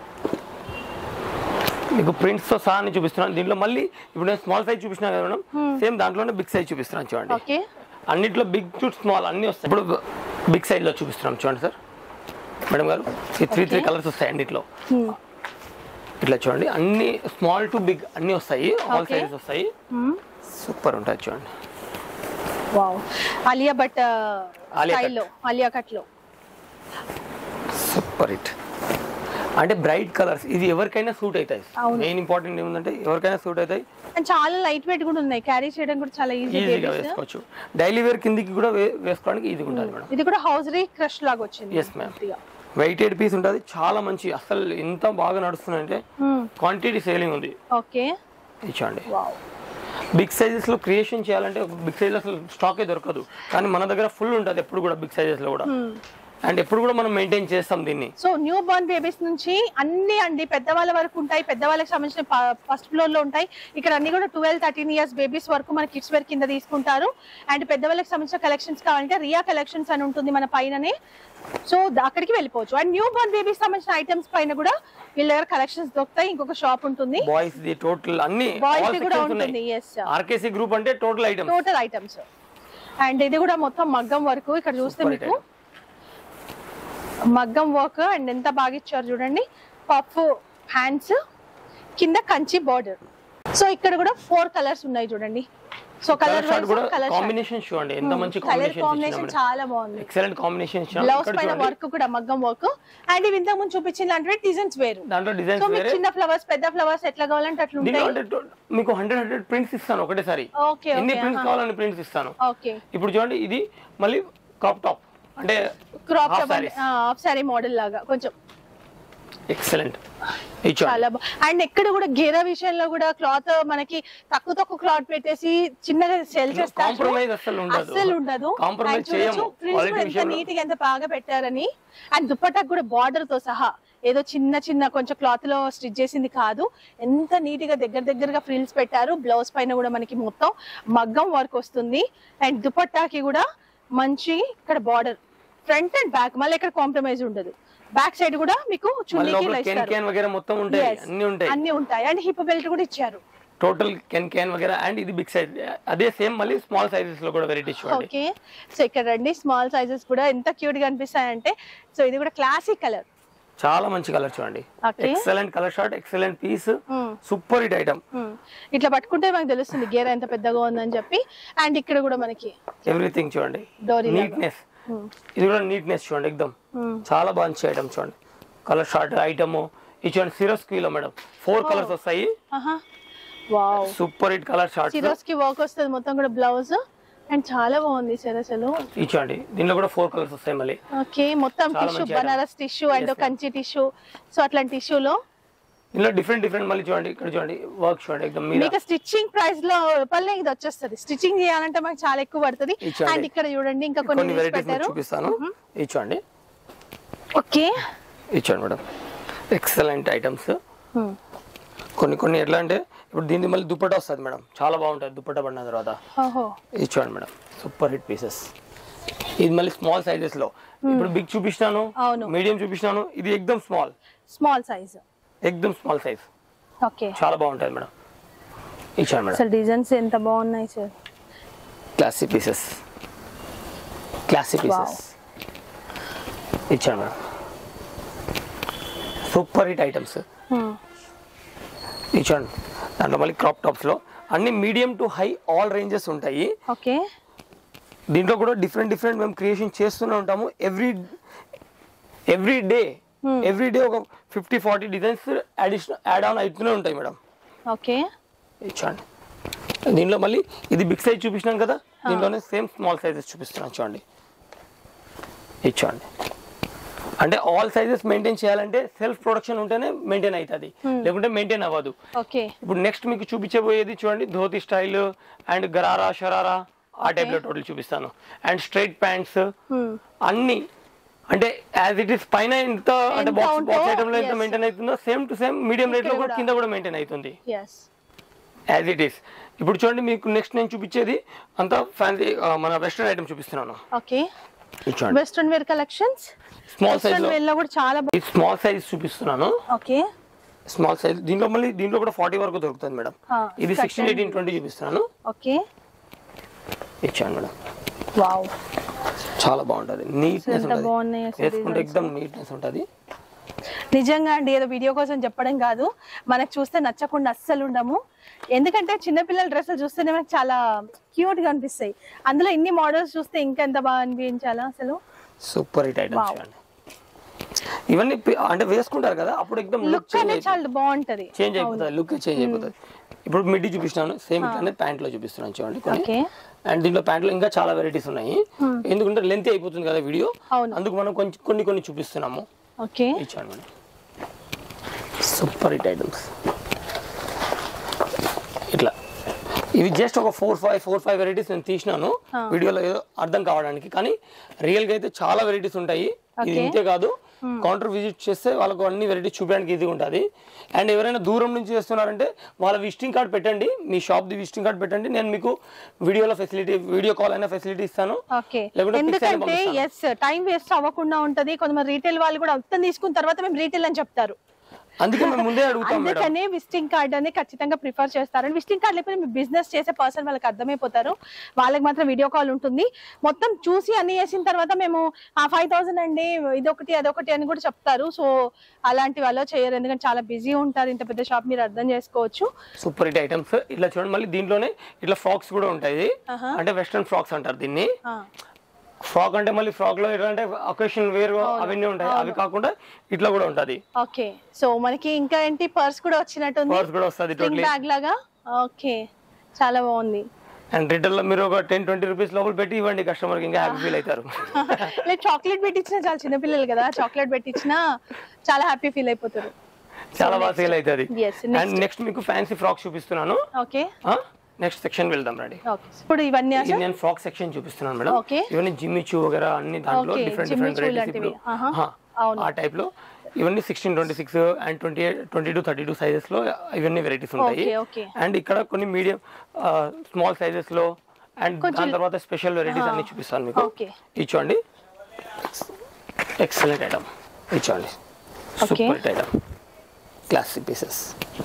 మీకు ప్రింట్స్ తో సహా నేను చూపిస్తున్నాను దీంట్లో మళ్ళీ ఇప్పుడు నేను స్మాల్ సైజ్ చూపించిన కదా మేడం సేమ్ దాంట్లోనే బిగ్ సైజ్ చూపిస్తున్నాను చూడండి ఓకే అన్నిట్లో బిగ్ టు స్మాల్ అన్ని వస్తాయి ఇప్పుడు బిగ్ సైజ్ లో చూపిస్తున్నాం చూడండి సార్ మేడం గారు ఈ త్రీ త్రీ Okay. కలర్స్ వస్తాయి అన్నిట్లో ఇట్లా చూడండి అన్ని స్మాల్ టు బిగ్ అన్ని వస్తాయి ఆల్ Okay. సైజెస్ వస్తాయి సూపర్ ఉంటుంది చూడండి wow Alia but Alia cut. స్టైల్లో ఆలియా కట్ లో సూపర్ హిట్ అంటే బ్రైట్ కలర్స్ ఇది ఎవరికైనా సూట్ అవుతాయి అవును. మెయిన్ ఇంపార్టెంట్ ఏముందంటే ఎవరికైనా సూట్ అవుతాయి అండ్ చాలా లైట్ వెయిట్ కూడా ఉన్నాయి క్యారీ చేయడం కూడా చాలా ఈజీ ఈజీగా వేసుకోవచ్చు డైలీ వేర్ కిందికి కూడా వే- వేసుకోవడానికి ఈజీగా ఉంటుంది మేడం ఇది కూడా హౌస్ రీ క్రష్ లాగా వచ్చింది Yes, ma'am. వెయిటెడ్ పీస్ ఉంటుంది చాలా మంచి అసలు ఎంత బాగా నడుస్తుందంటే క్వాంటిటీ సేలింగ్ ఉంది ఓకే ఇచ్చండి వావ్ బిగ్ సైజెస్ లో క్రియేషన్ చేయాలంటే బిగ్ సైజ్ అసలు స్టాకే దొరకదు కానీ మన దగ్గర ఫుల్ ఉంటుంది ఎప్పుడు కూడా బిగ్ సైజెస్ లో కూడా అండ్ ఎప్పుడు కూడా మనం మెయింటైన్ చేస్తాం దీన్ని సో న్యూ బోర్న్ బేబీస్ నుంచి అన్ని అండి పెద్దవాళ్ళ వరకు ఉంటాయి పెద్దవాళ్ళకి సంబంధించిన ఫస్ట్ ఫ్లోర్ లో ఉంటాయి ఇక్కడ అన్ని కూడా ట్వెల్వ్ థర్టీన్ ఇయర్స్ బేబీస్ వరకు మన కిడ్స్ వేర్ కింద తీసుకుంటారు అండ్ పెద్దవాళ్ళకి సంబంధించిన కలెక్షన్స్ కావాలంటే రియా కలెక్షన్స్ అని ఉంటుంది మన పైననే సో ద- అక్కడికి వెళ్ళిపోవచ్చు అండ్ న్యూ బోర్న్ బేబీస్ సంబంధించిన ఐటమ్స్ పైన కూడా వీళ్ళ దగ్గర కలెక్షన్స్ దొరుకుతాయి ఇంకొక షాప్ ఉంటుంది బాయ్స్ ది టోటల్ అన్ని బాయ్స్ all ది కూడా sections ఉంటుంది ఉన్నాయి ఎస్ ఆర్కేసీ గ్రూప్ అంటే total item total items and ఇది కూడా మొత్తం మగ్గం వరకు ఇక్కడ చూస్తే Super మీకు మగ్గం వర్క్ అండ్ ఎంత బాగా ఇచ్చారు చూడండి పఫ్ హ్యాండ్స్ కింద కంచి బార్డర్ సో ఇక్కడ కూడా ఫోర్ కలర్స్ ఉన్నాయి చూడండి సో కలర్ కలర్ షార్ట్ కూడా కలర్ కాంబినేషన్ చూడండి ఎంత మంచి కలర్ కాంబినేషన్ కాంబినేషన్ చాలా బాగుంది ఎక్సలెంట్ కాంబినేషన్ బ్లౌజ్ పైన వర్క్ కూడా మగ్గం వర్క్ అండ్ ఇవి ఇంతకు ముందు చూపించిన అంటే డిజైన్స్ వేరు దాంట్లో సో డిజైన్స్ మీకు వేరే చిన్న ఫ్లవర్స్ పెద్ద ఫ్లవర్స్ ఎట్లా కావాలంటే అట్లా దీంట్లో ఉంటాయి అంటే to- మీకు హండ్రెడ్ హండ్రెడ్ ప్రింట్స్ ఇస్తాను ఒకటేసారి ఓకే ఎన్ని ఓకే ప్రింట్స్ కావాలని ప్రింట్స్ ఇస్తాను ఓకే ఇప్పుడు చూడండి ఇది మళ్ళీ కాప్ టాప్ అంటే crop half top sarees. Half sari model లాగా కొంచెం ఎక్సలెంట్ ఇచ్చోండి చాలా బా అండ్ ఎక్కడ కూడా గేర విషయంలో కూడా క్లాత్ మనకి తక్కువ తక్కువ క్లాత్ పెట్టేసి చిన్నగా సెల్ చేస్తారు కాంప్రమైజ్ అసలు ఉండదు అస్సలు ఉండదు కాంప్రమైజ్ And చూడొచ్చు, చేయము frills క్వాలిటీ కూడా ఎంత విషయంలో నీట్ గా ఎంత బాగా పెట్టారని అండ్ దుప్పటాకు కూడా బార్డర్ తో సహా ఏదో చిన్న చిన్న కొంచెం క్లాత్ లో స్టిచ్ చేసింది కాదు ఎంత నీట్ గా దగ్గర దగ్గరగా ఫ్రిల్స్ పెట్టారు బ్లౌజ్ పైన కూడా మనకి మొత్తం మగ్గం వర్క్ వస్తుంది అండ్ దుపట్టాకి కూడా మంచి ఇక్కడ బార్డర్ ఫ్రంట్ అండ్ బ్యాక్ మళ్ళీ ఇక్కడ కాంప్రమైజ్ ఉండదు బ్యాక్ సైడ్ కూడా మీకు మళ్ళీ చున్నీకి లోపల ఇలా కెన్ ఇస్తారు క్యాన్ వగేరా మొత్తం ఉంటాయి Yes. అన్ని ఉంటాయి అన్ని ఉంటాయి అండ్ హిప్ బెల్ట్ కూడా ఇచ్చారు టోటల్ కెన్ క్యాన్ వగేరా అండ్ ఇది బిగ్ సైజ్ అదే సేమ్ మళ్ళీ స్మాల్ సైజెస్ లో కూడా వెరైటీస్ చూడండి ఓకే సో ఇక్కడ రండి స్మాల్ సైజెస్ కూడా ఎంత క్యూట్ గా అనిపిస్తాయంటే సో ఇది కూడా క్లాసిక్ కలర్ చాలా మంచి కలర్ చూడండి Okay. Excellent colour short excellent piece super hit item ఇట్లా పట్టుకుంటే మనకు తెలుస్తుంది గేర్ ఎంత పెద్దగా ఉందని చెప్పి అండ్ ఇక్కడ కూడా మనకి ఎవ్రీథింగ్ చూడండి డోరీ లాగా. నీట్నెస్ ఇది కూడా నీట్నెస్ చూడండి ఎక్దమ్ చాలా మంచి ఐటమ్ చూడండి కలర్ షార్ట్ ఐటమ్ ఇది చూడండి సిరోస్ కిలో మేడం ఫోర్ కలర్స్ వస్తాయి wow super hit colour short సిరోస్ కి వర్క్ వస్తుంది మొత్తం కూడా బ్లౌజ్ అండ్ చాలా బాగుంది సార్ అసలు ఇచ్చండి దీనిలో కూడా ఫోర్ కలర్స్ వస్తాయి మళ్ళీ ఓకే మొత్తం చాలా టిష్యూ మంచి item. Banaras tissue and Yes, ma'am. Kanchi tissue so అట్లాంటి టిష్యూలో దీనిలో డిఫరెంట్ డిఫరెంట్ మళ్ళీ చూడండి ఇక్కడ చూడండి వర్క్ చూడండి ఎక్దమ్ మీద మీకు స్టిచ్చింగ్ ప్రైస్ లో రూపాయలనే ఇది వచ్చేస్తుంది స్టిచ్చింగ్ చేయాలంటే మనకి చాలా ఎక్కువ పడుతుంది ఇచ్చండి. అండ్ ఇక్కడ చూడండి ఇంకా కొన్ని కొన్ని తీసి వెరైటీస్ పెట్టారు చూపిస్తాను ఇచ్చండి ఓకే ఇచ్చండి మేడం ఎక్సలెంట్ ఐటమ్స్ కొన్ని కొన్ని ఎట్లా అంటే ఇప్పుడు దీనికి మళ్ళీ దుప్పట వస్తుంది మేడం చాలా బాగుంటుంది దుప్పట పడిన తర్వాత ఓహో ఇచ్చాడు మేడం సూపర్ హిట్ పీసెస్ ఇది మళ్ళీ స్మాల్ సైజెస్ లో ఇప్పుడు బిగ్ చూపిస్తాను అవును. మీడియం చూపిస్తాను ఇది ఎక్దమ్ స్మాల్ స్మాల్ సైజ్ ఎక్దమ్ స్మాల్ సైజ్ ఓకే చాలా బాగుంటుంది మేడం ఇచ్చాను మేడం అసలు డిజైన్స్ ఎంత బాగున్నాయి sir classy pieces classy pieces ఇచ్చాను మేడం సూపర్ హిట్ ఐటమ్స్ ఇచ్చాను దాంట్లో మళ్ళీ క్రాప్ టాప్స్లో అన్ని medium to high all ranges ఉంటాయి ఓకే దీంట్లో కూడా డిఫరెంట్ డిఫరెంట్ మేము క్రియేషన్ చేస్తూనే ఉంటాము every every day every day ఒక fifty forty designs additional add on అవుతూనే ఉంటాయి మేడం ఓకే ఇచ్చండి దీనిలో మళ్ళీ ఇది బిగ్ సైజ్ చూపించినాం కదా దీంట్లోనే సేమ్ స్మాల్ సైజెస్ చూపిస్తున్నాను చూడండి ఇచ్చండి అంటే ఆల్ సైజెస్ మెయింటైన్ చేయాలంటే సెల్ఫ్ ప్రొడక్షన్ ఉంటేనే మెయింటైన్ అవుతుంది లేకుంటే మెయింటైన్ అవ్వదు ఓకే ఇప్పుడు నెక్స్ట్ మీకు చూపించబోయేది చూడండి ధోతి స్టైల్ అండ్ గరారా షరారా ఆ టైప్ లో టోటల్ చూపిస్తాను అండ్ స్ట్రైట్ ప్యాంట్స్ అన్ని అంటే యాజ్ ఇట్ ఇస్ పైన ఎంత అంటే ఎంత బాక్స్ ఉందో, బాక్స్ ఐటమ్ లో ఎంత yes. మెయింటైన్ అవుతుందో same to same medium rate లో ఇక్కడ కూడా కూడా. కింద కూడా మెయింటైన్ అవుతుంది ఎస్ యాజ్ ఇట్ ఈస్ ఇప్పుడు చూడండి మీకు నెక్స్ట్ నేను చూపించేది అంతా ఫ్యాన్సీ మన వెస్ట్రన్ ఐటమ్ చూపిస్తున్నాను ఓకే ఇది చూడండి western wear collections small size western లో వేర్ లో కూడా చాలా ఇది స్మాల్ సైజ్ చూపిస్తున్నాను ఓకే స్మాల్ సైజ్ దీంట్లో మళ్ళీ దీంట్లో కూడా ఫార్టీ వరకు దొరుకుతుంది మేడం Ah, ఇది cut sixteen and- eighteen twenty చూపిస్తున్నాను ఓకే ఇచ్చాను మేడం వావ్ చాలా బాగుంటది నీట్నెస్ ఎంత బాగున్నాయి ఉంటుంది అసలు వేసుకుంటే designs. ఎక్దమ్ నీట్నెస్ ఉంటుంది నిజంగా అండి ఏదో వీడియో కోసం చెప్పడం కాదు మనకు చూస్తే నచ్చకుండా అస్సలు ఉండము ఎందుకంటే చిన్నపిల్లల డ్రెస్సులు చూస్తేనే మనకు చాలా క్యూట్ గా అనిపిస్తాయి అందులో ఇన్ని మోడల్స్ చూస్తే ఇంకా ఎంత బాగా అనిపించాలా అసలు సూపర్ హిట్ ఐటమ్స్ Wow. చూడండి ఇవన్నీ పి- అంటే వేసుకుంటారు కదా అప్పుడు ఎక్దమ్ లుక్ లుక్ అనేది చాలా బాగుంటది చేంజ్ అయిపోతుంది లుక్ చేంజ్ అయిపోతుంది ఇప్పుడు మిడ్డీ చూపిస్తున్నాను సేమ్ ఇట్లానే ప్యాంట్ లో చూపిస్తున్నాను చూడండి కొన్ని ఓకే అండ్ దీంట్లో ప్యాంట్ లో ఇంకా చాలా వెరైటీస్ ఉన్నాయి ఎందుకంటే లెంత్ అయిపోతుంది కదా వీడియో అవును. అందుకు మనం కొంచెం కొన్ని కొన్ని చూపిస్తున్నాము ఓకే ఇచ్చాను మేడం సూపర్ హిట్ ఐటమ్స్ ఇట్లా ఇవి జస్ట్ ఒక four five four five varieties నేను తీసినాను వీడియోలో ఏదో అర్థం కావడానికి కానీ రియల్ గా అయితే చాలా వెరైటీస్ ఉంటాయి ఇది Okay. ఇంతే కాదు కౌంటర్ విజిట్ చేస్తే వాళ్ళకు అన్ని వెరైటీస్ చూపించడానికి ఈజీగా ఉంటుంది అండ్ ఎవరైనా దూరం నుంచి చేస్తున్నారంటే వాళ్ళ విజిటింగ్ కార్డ్ పెట్టండి మీ షాప్ ది విజిటింగ్ కార్డ్ పెట్టండి నేను మీకు వీడియోలో ఫెసిలిటీ వీడియో కాల్ అయినా ఫెసిలిటీ ఇస్తాను ఓకే లేకుంటే pics అయినా ఎందుకంటే పంపిస్తాను. ఎస్ టైం వేస్ట్ అవ్వకుండా ఉంటది కొంతమంది రీటైల్ వాళ్ళు కూడా మొత్తం తీసుకున్న తర్వాత మేము రీటైల్ అని చెప్తారు అందుకే మేము ముందే అడుగుతాం మేడం అందుకనే విజిటింగ్ కార్డ్ అనేది ఖచ్చితంగా ప్రిఫర్ చేస్తారు విజిటింగ్ కార్డ్ లేకపోతే మీ బిజినెస్ చేసే పర్సన్ వాళ్ళకి అర్థమైపోతారు వాళ్ళకి మాత్రం వీడియో కాల్ ఉంటుంది మొత్తం చూసి అన్ని చేసిన తర్వాత మేము ఆ ఫైవ్ థౌసండ్ అండి ఇదొకటి అదొకటి అని కూడా చెప్తారు సో అలాంటి వాళ్ళు చేయరు ఎందుకంటే చాలా బిజీ ఉంటారు ఇంత పెద్ద షాప్ మీరు అర్థం చేసుకోవచ్చు సూపర్ హిట్ ఐటమ్స్ ఇట్లా చూడండి మళ్ళీ దీంట్లోనే ఇట్లా ఫ్రాక్స్ కూడా ఉంటాయి ఆహా. అంటే వెస్ట్రన్ ఫ్రాక్స్ అంటారు దీన్ని ఆ, ఫ్రాక్ అంటే మళ్ళీ ఫ్రాక్ లో ఎట్లా అంటే అకేషన్ వేర్ అవన్నీ ఉంటాయి అవి కాకుండా ఇట్లా కూడా ఉంటది ఓకే సో మనకి ఇంకా ఏంటి పర్స్ కూడా వచ్చినట్టుంది పర్స్ కూడా వస్తుంది స్లింగ్ టోటలీ బ్యాగ్ లాగా ఓకే చాలా బాగుంది అండ్ రిటైల్ లో మీరు ఒక టెన్ ట్వంటీ రూపీస్ లోపల పెట్టి ఇవ్వండి కస్టమర్ కి ఇంకా హ్యాపీ ఫీల్ అవుతారు లేదు చాక్లెట్ పెట్టించిన చాలా చిన్నపిల్లలు కదా చాక్లెట్ పెట్టించిన చాలా హ్యాపీ ఫీల్ అయిపోతారు చాలా బాగా సేల్ అవుతుంది Yes, అండ్ నెక్స్ట్ మీకు ఫ్యాన్సీ ఫ్రాక్ చూపిస్తున్నాను ఓకే నెక్స్ట్ సెక్షన్ వెళ్దాం రండి ఓకే ఇప్పుడు ఇవన్నీ ఇది నేను ఫ్రాక్ సెక్షన్ చూపిస్తున్నాను మేడం Okay. ఇవన్నీ జిమ్మి చూ వగేరా అన్ని దాంట్లో Okay, different Jimmy different Choo varieties లాంటివి. ఆహా. అవును. ఆ టైప్ లో ఇవన్నీ sixteen twenty six and twenty twenty two thirty two sizes లో ఇవన్నీ వెరైటీస్ ఉంటాయి Okay, okay. అండ్ ఇక్కడ కొన్ని మీడియం స్మాల్ సైజెస్ లో అండ్ దాని తర్వాత స్పెషల్ వెరైటీస్ అన్ని చూపిస్తాను మీకు Okay. ఇచ్చోండి ఎక్సలెంట్ ఐటమ్ ఇచ్చోండి Okay. Super item classic pieces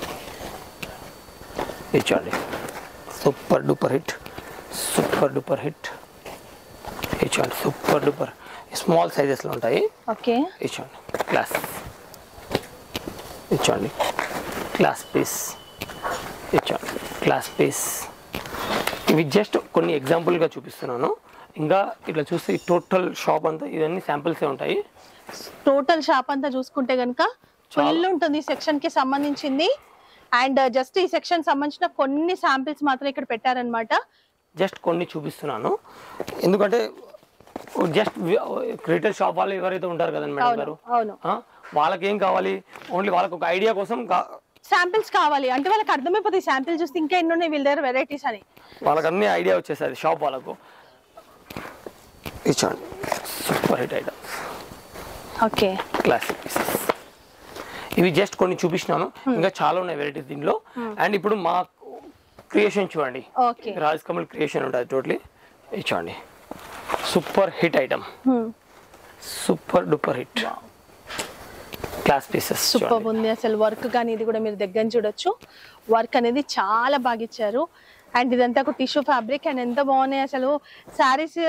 ఇచ్చోండి super duper hit super duper hit ఇచ్చోండి సూపర్ డూపర్ స్మాల్ సైజెస్లో ఉంటాయి ఓకే ఇచ్చోండి క్లాస్ ఇచ్చోండి క్లాస్ పీస్ ఇచ్చోండి క్లాస్ పీస్ ఇవి జస్ట్ కొన్ని ఎగ్జాంపుల్గా చూపిస్తున్నాను ఇంకా ఇట్లా చూస్తే టోటల్ షాప్ అంతా ఇవన్నీ శాంపిల్సే ఉంటాయి టోటల్ షాప్ అంతా చూసుకుంటే గనుక ఫుల్ ఉంటుంది సెక్షన్ కి సంబంధించింది అండ్ జస్ట్ ఈ సెక్షన్ సంబంధించిన కొన్ని శాంపిల్స్ మాత్రం ఇక్కడ పెట్టారనమాట జస్ట్ కొన్ని చూపిస్తున్నాను ఎందుకంటే జస్ట్ రిటైల్ షాప్ వాళ్ళు ఎవరైతే ఉంటారు కదండి మేడం అవును గారు అవును ఆ, వాళ్ళకి ఏం కావాలి ఓన్లీ వాళ్ళకి ఒక ఐడియా కోసం కా- శాంపిల్స్ కావాలి అంటే వాళ్ళకి అర్థమైపోతుంది శాంపిల్ చూస్తే ఇంకా ఎన్ని ఉన్నాయి వీళ్ళ దగ్గర వెరైటీస్ అని వాళ్ళకి అన్ని ఐడియా వచ్చేస్తుంది షాప్ వాళ్ళకు ఇచ్చండి super hit items okay classic pieces ఇవి జస్ట్ కొన్ని చూపించినాను ఇంకా చాలా ఉన్నాయి వెరైటీస్ దీంట్లో అండ్ ఇప్పుడు మా క్రియేషన్ చూడండి ఓకే రాజ్ కమల్ క్రియేషన్ ఉంటుంది టోటలీ ఇచ్చండి super hit item super duper hit class pieces super ఉంది అసలు వర్క్ కానీ ఇది కూడా మీరు దగ్గర నుంచి చూడొచ్చు వర్క్ అనేది చాలా బాగా ఇచ్చారు అండ్ ఇదంతా ఒక టిష్యూ ఫ్యాబ్రిక్ అండ్ ఎంత బాగున్నాయి అసలు శారీస్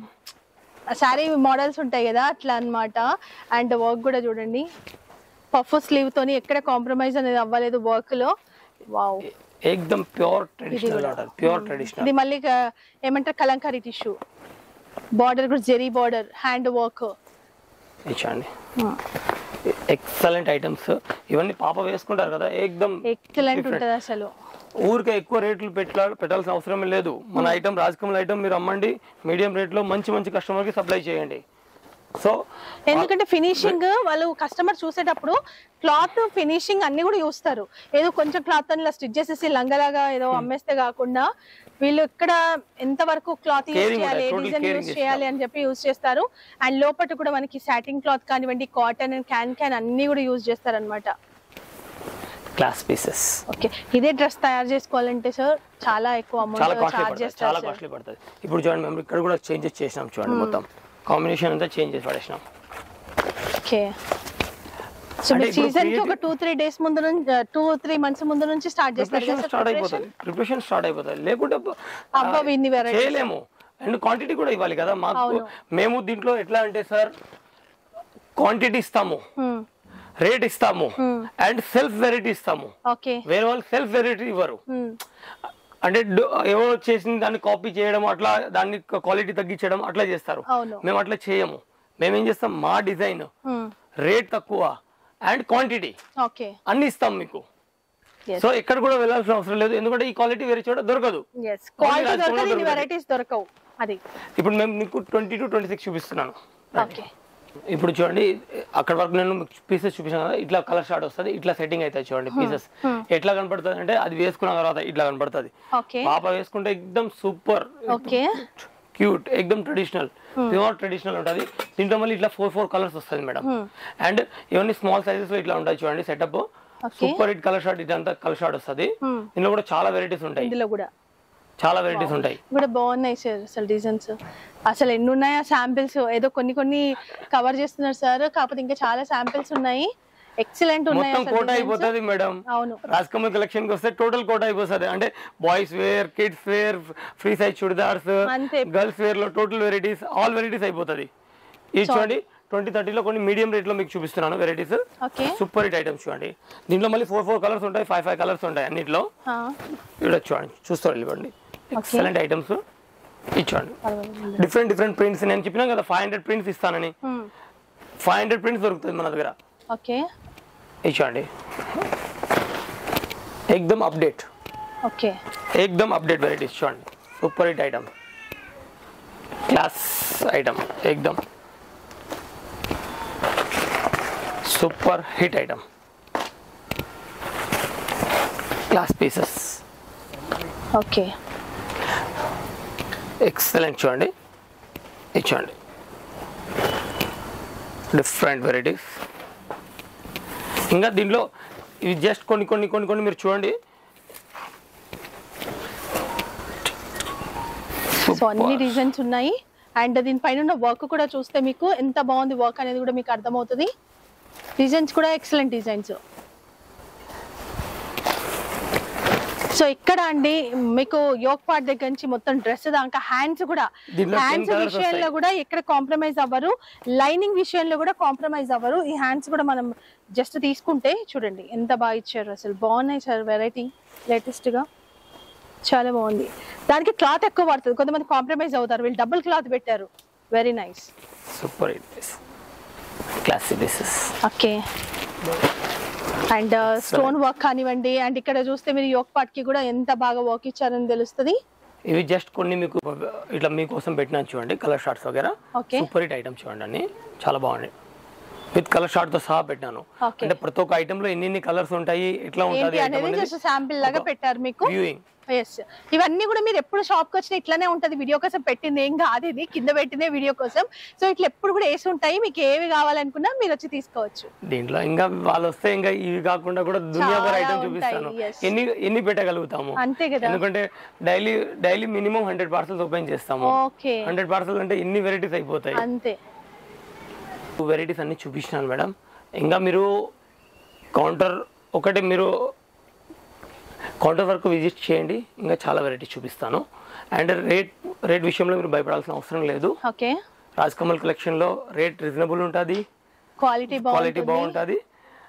శారీ మోడల్స్ ఉంటాయి కదా అట్లా అన్నమాట అండ్ వర్క్ కూడా చూడండి పఫ్ స్లీవ్ తోని ఎక్కడ కాంప్రమైజ్ అనేది అవ్వలేదు వర్క్ లో వావ్ ఏకదమ్ pure traditional order pure traditional ఇది మళ్ళీ క- ఏమంటారు కలంకారీ టిష్యూ బార్డర్ కూడా జెరీ బార్డర్ హ్యాండ్ వర్క్ ఇచ్చండి ఎక్సలెంట్ ఐటమ్స్ ఇవన్నీ పాప వేసుకుంటారు కదా ఏకదమ్ ఎక్సలెంట్ ఉంటుంది అసలు ఊరికే ఎక్కువ రేట్లు పెట్టా పెట్టాల్సిన అవసరం లేదు మన ఐటమ్ రాజకమల్ ఐటమ్ మీరు అమ్మండి మీడియం రేట్లో మంచి మంచి కస్టమర్కి సప్లై చేయండి సో ఎందుకంటే ఫినిషింగ్ వాళ్ళు కస్టమర్ చూసేటప్పుడు క్లాత్ ఫినిషింగ్ అన్ని కూడా చూస్తారు ఏదో కొంచెం క్లాత్ అని ఇలా స్టిచ్ చేసేసి లంగలాగా ఏదో అమ్మేస్తే కాకుండా వీళ్ళు ఇక్కడ ఎంత వరకు క్లాత్ యూజ్ Caring చేయాలి ఏ ఉంటుంది, total డిజైన్ caring యూజ్ చేస్తారు. చేయాలి అని చెప్పి యూజ్ చేస్తారు అండ్ లోపల కూడా మనకి సాటిన్ క్లాత్ కానివ్వండి కాటన్ అండ్ క్యాన్ క్యాన్ అన్ని కూడా యూజ్ చేస్తారు అనమాట క్లాస్ పీసెస్ ఓకే ఇదే డ్రెస్ తయారు చేసుకోవాలంటే సార్ చాలా ఎక్కువ చాలా అమౌంట్ కాస్ట్లీ చార్జ్ పడుతుంది చేస్తారు చాలా సార్ కాస్ట్లీ పడుతుంది ఇప్పుడు చూడండి మేము ఇక్కడ కూడా చేంజెస్ చేసినాం చూడండి మొత్తం కాంబినేషన్ అంతా చేంజ్ చేసి పడేసినాం ఓకే సో అంటే మీరు ఇప్పుడు సీజన్ కి ఒక creative- టూ త్రీ డేస్ ముందు నుంచి టూ త్రీ మంత్స్ ముందు నుంచి స్టార్ట్ చేస్తారు ప్రిపరేషన్ కదా స్టార్ట్ సార్ అయిపోతుంది ప్రిపరేషన్ స్టార్ట్ అయిపోతుంది లేకుంటే ఆ, అబ్బా, ఇన్ని varieties. చేయలేము అండ్ క్వాంటిటీ కూడా ఇవ్వాలి కదా మాకు అవును. మేము దీంట్లో ఎట్లా అంటే సార్ క్వాంటిటీ ఇస్తాము రేట్ ఇస్తాము అండ్ సెల్ఫ్ వెరైటీ ఇస్తాము ఓకే వేరే వాళ్ళు సెల్ఫ్ వెరైటీ ఇవ్వరు అంటే డు- ఎవరో చేసిన దాన్ని కాపీ చేయడం అట్లా దాన్ని క్వాలిటీ తగ్గించడం అట్లా చేస్తారు అవును. మేము అట్లా చేయము మేము ఏం చేస్తాం మా డిజైన్ రేట్ తక్కువ అండ్ క్వాంటిటీ ఓకే అన్ని ఇస్తాం మీకు Yes. సో ఎక్కడ కూడా వెళ్ళాల్సిన అవసరం లేదు ఎందుకంటే ఈ క్వాలిటీ వేరే చోట దొరకదు ఎస్ క్వాలిటీ రాజకోట్లో దొరకదు ఇన్ని దొరకదు. వెరైటీస్ దొరకవు అది ఇప్పుడు మేము మీకు ట్వంటీ టు ట్వంటీ సిక్స్ చూపిస్తున్నాను ఓకే ఇప్పుడు చూడండి అక్కడ వరకు నేను పీసెస్ చూపించాను కదా ఇట్లా కలర్ షార్ట్ వస్తుంది ఇట్లా సెట్టింగ్ అవుతుంది చూడండి పీసెస్ ఎట్లా కనపడుతుంది అంటే అది వేసుకున్న తర్వాత ఇట్లా కనపడుతుంది ఓకే పాప వేసుకుంటే ఎక్దమ్ సూపర్ ఓకే క్యూట్ ఎక్దమ్ ట్రెడిషనల్ ప్యూర్ ట్రెడిషనల్ ఉంటుంది దీంట్లో మళ్ళీ ఇట్లా ఫోర్ ఫోర్ కలర్స్ వస్తుంది మేడం అండ్ ఇవన్నీ స్మాల్ సైజెస్ లో ఇట్లా ఉంటాయి చూడండి setup Okay. Super hit colour short ఇదంతా కలర్ షార్ట్ వస్తుంది దీనిలో కూడా చాలా వెరైటీస్ ఉంటాయి ఇందులో కూడా చాలా వెరైటీస్ ఉంటాయి కూడా బాగున్నాయి సార్ అసలు డిజైన్స్ అసలు ఎన్ని ఉన్నాయా శాంపిల్స్ ఏదో కొన్ని కొన్ని కవర్ చేస్తున్నారు సార్ కాకపోతే ఇంకా చాలా శాంపిల్స్ ఉన్నాయి ఎక్సలెంట్ ఉన్నాయి మొత్తం అసలు కోట designs. అయిపోతుంది మేడం అవును రాజకమల్ కలెక్షన్ కి వస్తే టోటల్ కోట అయిపోతుంది అంటే boys wear kids wear free size churidars అంతే. గర్ల్స్ వేర్ లో టోటల్ వెరైటీస్ ఆల్ వెరైటీస్ అయిపోతుంది ఇది చూడండి ట్వంటీ థర్టీలో కొన్ని మీడియం రేట్ లో మీకు చూపిస్తున్నాను varieties okay super hit items చూడండి దీంట్లో మళ్ళీ ఫోర్ ఫోర్ కలర్స్ ఉంటాయి ఫైవ్ ఫైవ్ కలర్స్ ఉంటాయి అన్నిట్లో ఇక్కడ చూడండి చూస్తారు ఇవ్వండి ఎక్సలెంట్ ఐటమ్స్ ఇచ్చండి డిఫరెంట్ డిఫరెంట్ ప్రింట్స్ నేను చెప్పినా కదా ఫైవ్ హండ్రెడ్ ప్రింట్స్ ఇస్తానని ఫైవ్ హండ్రెడ్ ప్రింట్స్ దొరుకుతుంది మన దగ్గర ఓకే ఇచ్చండి ఎక్దమ్ అప్డేట్ ఓకే एकदम अपडेट वेराइटीज చూడండి super hit item class item एकदम super hit item class pieces okay excellent చూడండి ఇది చూడండి డిఫరెంట్ వెరైటీస్ ఇంకా దీంట్లో ఇవి జస్ట్ కొన్ని కొన్ని కొన్ని కొన్ని మీరు చూడండి సో అన్ని డిజైన్స్ ఉన్నాయి అండ్ దీనిపైన ఉన్న వర్క్ కూడా చూస్తే మీకు ఎంత బాగుంది వర్క్ అనేది కూడా మీకు అర్థమవుతుంది డిజైన్స్ కూడా ఎక్సలెంట్ డిజైన్స్ సో ఇక్కడ అండి మీకు యోగ్ పార్ట్ దగ్గర నుంచి మొత్తం డ్రెస్ దాకా హ్యాండ్స్ కూడా దీంట్లో ten హ్యాండ్స్ colours విషయంలో వస్తాయి. కూడా ఎక్కడ కాంప్రమైజ్ అవ్వరు లైనింగ్ విషయంలో కూడా కాంప్రమైజ్ అవ్వరు ఈ హ్యాండ్స్ కూడా మనం జస్ట్ తీసుకుంటే చూడండి ఎంత బాగా ఇచ్చారు అసలు బాగున్నాయి సార్ వెరైటీ లేటెస్ట్ గా చాలా బాగుంది దానికి క్లాత్ ఎక్కువ పడుతుంది కొంతమంది కాంప్రమైజ్ అవుతారు వీళ్ళు డబుల్ క్లాత్ పెట్టారు very nice super hit piece class pieces okay and stone work కానివ్వండి అండ్ ఇక్కడ చూస్తే మీరు యోగ్ పార్ట్ కి కూడా ఎంత బాగా వర్క్ ఇచ్చారని తెలుస్తుంది ఇవి జస్ట్ కొన్ని మీకు ఇట్లా మీకోసం పెట్టినాను చూడండి కలర్ షార్ట్స్ వగేరా Okay. సూపర్ హిట్ ఐటమ్ చూడండి అన్ని చాలా బాగున్నాయి విత్ కలర్ షార్ట్ తో సహా పెట్టాను Okay. అంటే ప్రతి ఒక్క ఐటమ్ లో ఎన్ని ఎన్ని కలర్స్ ఉంటాయి ఎట్లా ఏంటి ఉంటుంది అనేది జస్ట్ శాంపిల్ లాగా పెట్టారు మీకు వ్యూయింగ్ ఎస్ ఇవన్నీ కూడా మీరు ఎప్పుడు షాప్ కి వచ్చినా ఇట్లానే ఉంటది వీడియో కోసం పెట్టింది ఏం కాదు ఇది కింద పెట్టిందే వీడియో కోసం సో ఇట్లా ఎప్పుడు కూడా వేసి ఉంటాయి మీకు ఏవి కావాలనుకున్నా మీరు వచ్చి తీసుకోవచ్చు దీంట్లో ఇంకా వాళ్ళు వస్తే ఇంకా ఇవి కాకుండా కూడా దునియా భర్ చాలా ఐటమ్ ఉంటాయి, చూపిస్తాను yes. ఎన్ని ఎన్ని పెట్టగలుగుతాము అంతే కదా ఎందుకంటే daily daily minimum hundred parcels open చేస్తాము ఓకే హండ్రెడ్ పార్సల్ అంటే ఎన్ని వెరైటీస్ అయిపోతాయి అంతే వెరైటీస్ అన్ని చూపించినాను మేడం ఇంకా మీరు కౌంటర్ ఒకటి మీరు కౌంటర్ వరకు విజిట్ చేయండి ఇంకా చాలా వెరైటీస్ చూపిస్తాను అండ్ రేట్ రేట్ విషయంలో మీరు భయపడాల్సిన అవసరం లేదు ఓకే రాజ్ కమల్ కలెక్షన్లో రేట్ రీజనబుల్ ఉంటుంది క్వాలిటీ క్వాలిటీ బాగుంటుంది బాగుంటుంది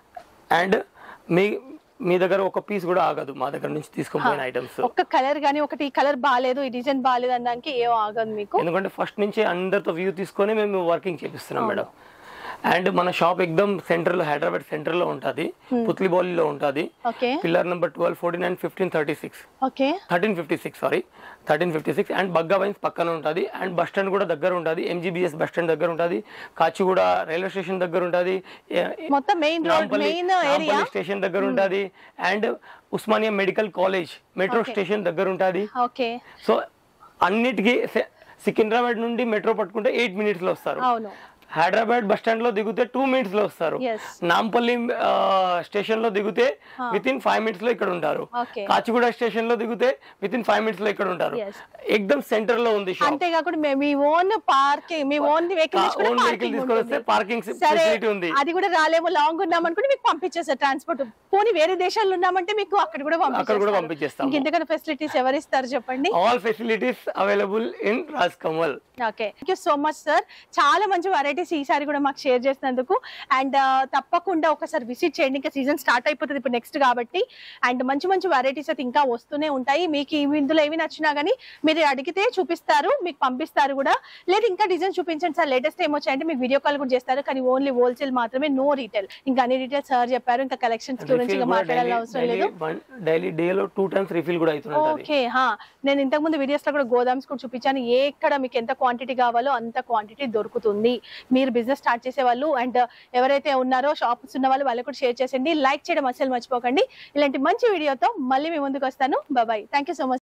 అండ్ మీ మీ దగ్గర ఒక పీస్ కూడా ఆగదు మా దగ్గర నుంచి తీసుకొని పోయిన ఐటమ్స్ ఒక్క కలర్ గానీ ఒకటి ఈ కలర్ బాగాలేదు ఈ డిజైన్ బాగాలేదు అనడానికి ఏం ఆగదు మీకు ఎందుకంటే ఫస్ట్ నుంచి అందరితో వ్యూ తీసుకొని మేము వర్కింగ్ చేపిస్తున్నాం మేడం అండ్ మన షాప్ ఎక్దమ్ సెంటర్ లో హైదరాబాద్ సెంటర్ లో ఉంటుంది పుత్లిబౌలిలో ఉంటుంది okay pillar number twelve fourteen and fifteen thirty six okay thirteen fifty six sorry thirteen fifty six and Bagga wines పక్కన ఉంటుంది అండ్ బస్ స్టాండ్ కూడా దగ్గర ఉంటుంది ఎంజీబీఎస్ బస్ స్టాండ్ దగ్గర ఉంటుంది కాచిగూడ రైల్వే స్టేషన్ దగ్గర ఉంటుంది మొత్తం main road main area station దగ్గర ఉంటుంది and Osmania medical college metro station దగ్గర ఉంటుంది ఓకే సో అన్నిటికీ సె- సికింద్రాబాద్ నుండి మెట్రో పట్టుకుంటే ఎయిట్ మినిట్స్ లో వస్తారు అవును హైదరాబాద్ బస్ స్టాండ్ లో దిగితే టూ మినిట్స్ లో వస్తారు Yes. నాంపల్లి స్టేషన్ లో దిగితే విత్ ఇన్ ఫైవ్ మినిట్స్ లో ఇక్కడ ఉంటారు Okay. కాచిగూడ స్టేషన్ లో దిగితే విత్ ఇన్ ఫైవ్ మినిట్స్ లో ఇక్కడ ఉంటారు Yes. ఎక్దమ్ సెంటర్ లో ఉంది షాప్ అంతేకాకుండా మే- మీ ఓన్ పార్కింగ్ మీ ఓన్ వెహికల్ ఓన్ వెహికల్ తీసుకొని వస్తే పార్కింగ్ సరే ఫెసిలిటీ ఉంది అది కూడా రాలేమో లాంగ్ ఉన్నామనుకుంటే మీకు పంపించేస్తారు ట్రాన్స్పోర్ట్ పోనీ వేరే దేశాల్లో ఉన్నామంటే మీకు అక్కడ కూడా అక్కడ కూడా పంపించేస్తారు పంపించేస్తాము ఇంకెంతకన్నా ఫెసిలిటీస్ ఎవరు ఇస్తారు చెప్పండి all facilities available in Raj Kamal okay thank you so much sir చాలా మంచి వెరైటీస్ ఈసారి కూడా మాకు షేర్ చేసినందుకు అండ్ తప్పకుండా ఒకసారి విజిట్ చేయండి ఇంకా సీజన్ స్టార్ట్ అయిపోతుంది ఇప్పుడు నెక్స్ట్ కాబట్టి అండ్ మంచి మంచి వెరైటీస్ అయితే ఇంకా వస్తూనే ఉంటాయి మీకు ఇవి ఇందులో ఏవి నచ్చినా కానీ మీరు అడిగితే చూపిస్తారు మీకు పంపిస్తారు కూడా లేదు ఇంకా డిజైన్ చూపించండి సార్ లేటెస్ట్ ఏమో చేయండి మీకు వీడియో కాల్ కూడా చేస్తారు కానీ ఓన్లీ హోల్సేల్ మాత్రమే నో రీటైల్ ఇంకా అన్ని రీటైల్ సార్ చెప్పారు ఇంకా కలెక్షన్స్ గురించి ఇంకా మాట్లాడాల్సిన అవసరం లేదు డైలీ డే లో టూ టైమ్స్ రిఫిల్ కూడా అవుతుంటది ఓకే హా నేను ఇంతకు ముందు వీడియోస్ లో కూడా గోదామ్స్ కూడా చూపించాను ఏ ఎక్కడ మీకు ఎంత క్వాంటిటీ కావాలో అంత క్వాంటిటీ దొరుకుతుంది మీరు బిజినెస్ స్టార్ట్ చేసే వాళ్ళు అండ్ ఎవరైతే ఉన్నారో షాప్స్ ఉన్న వాళ్ళు వాళ్ళకి కూడా షేర్ చేసేయండి లైక్ చేయడం అసలు మర్చిపోకండి ఇలాంటి మంచి వీడియోతో మళ్ళీ మీ ముందుకు వస్తాను bye thank you so much